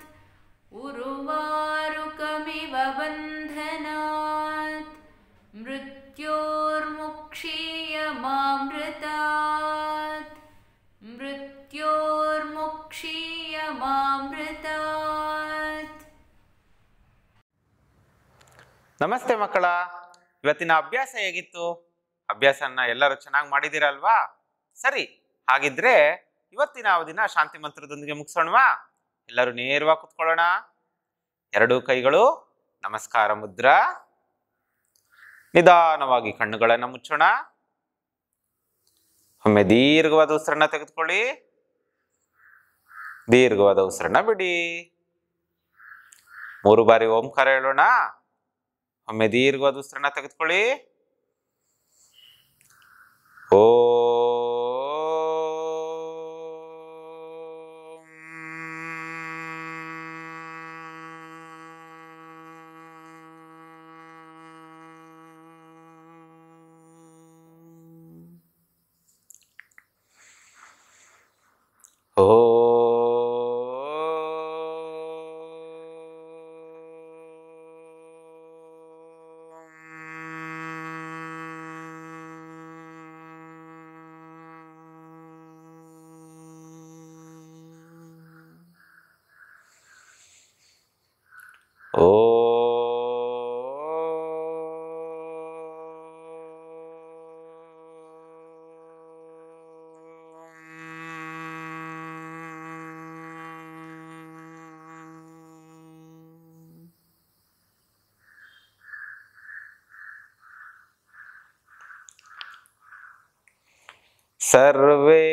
उरुवारुकमिव बन्धनात् मृत्योर्मुक्षीयमामृतात् मृत्योर्मुक्षीयमामृतात् ನಮಸ್ತೆ ಮಕ್ಕಳ ಇವತ್ತಿನ ಅಭ್ಯಾಸ ಹೇಗಿತ್ತು ಅಭ್ಯಾಸನ ಎಲ್ಲರೂ ಚೆನ್ನಾಗಿ ಮಾಡಿದ್ದೀರಲ್ವಾ ಸರಿ ಹಾಗಿದ್ರೆ ಇವತ್ತಿನ ಅವಧಿನ ಶಾಂತಿ ಮಂತ್ರದೊಂದಿಗೆ ಮುಗಿಸೋಣವಾ ಎಲ್ಲರೂ ನೇರವಾಗಿ ಕುತ್ಕೊಳ್ಳೋಣ ಎರಡೂ ಕೈಗಳು ನಮಸ್ಕಾರ ಮುದ್ರಾ ನಿಧಾನವಾಗಿ ಕಣ್ಣುಗಳನ್ನು ಮುಚ್ಚೋಣ ಒಮ್ಮೆ ದೀರ್ಘವಾದ ಉಸಿರನ್ನ ತೆಗೆದುಕೊಳ್ಳಿ ದೀರ್ಘವಾದ ಉಸಿರನ್ನ ಬಿಡಿ ಮೂರು ಬಾರಿ ಓಂಕಾರ ಹೇಳೋಣ ಒಮ್ಮೆ ದೀರ್ಘವಾದ ಉಸಿರನ್ನ ತೆಗೆದುಕೊಳ್ಳಿ ಓ ಓ ಓ सर्वे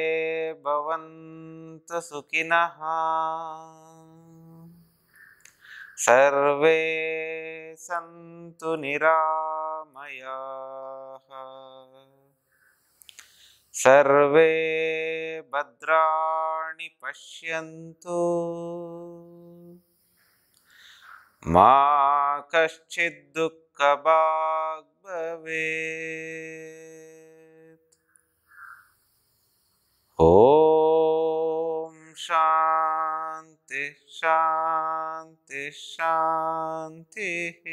भवन्तु सुखिनः सर्वे सन्तु निरामयाः सर्वे भद्राणि पश्यन्तु मा कश्चित् दुःखभाग् भवेत् ॐ शान्ति शान्ति शान्तिः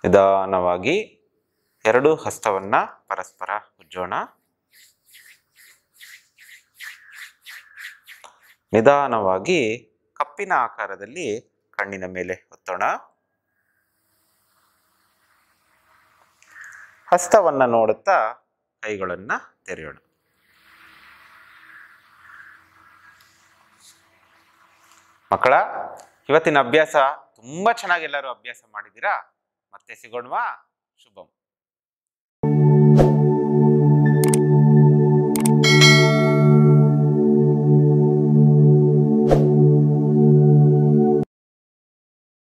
ನಿಧಾನವಾಗಿ ಎರಡು ಹಸ್ತವನ್ನ ಪರಸ್ಪರ ಉಜ್ಜೋಣ ನಿಧಾನವಾಗಿ ಕಪ್ಪಿನ ಆಕಾರದಲ್ಲಿ ಕಣ್ಣಿನ ಮೇಲೆ ಒತ್ತೋಣ ಹಸ್ತವನ್ನ ನೋಡುತ್ತಾ ಕೈಗಳನ್ನ ತೆರೆಯೋಣ ಮಕ್ಕಳ ಇವತ್ತಿನ ಅಭ್ಯಾಸ ತುಂಬಾ ಚೆನ್ನಾಗಿ ಎಲ್ಲರೂ ಅಭ್ಯಾಸ ಮಾಡಿದ್ದೀರಾ ಮತ್ತೆ ಸಿಗೋಣವಾ ಶುಭಂ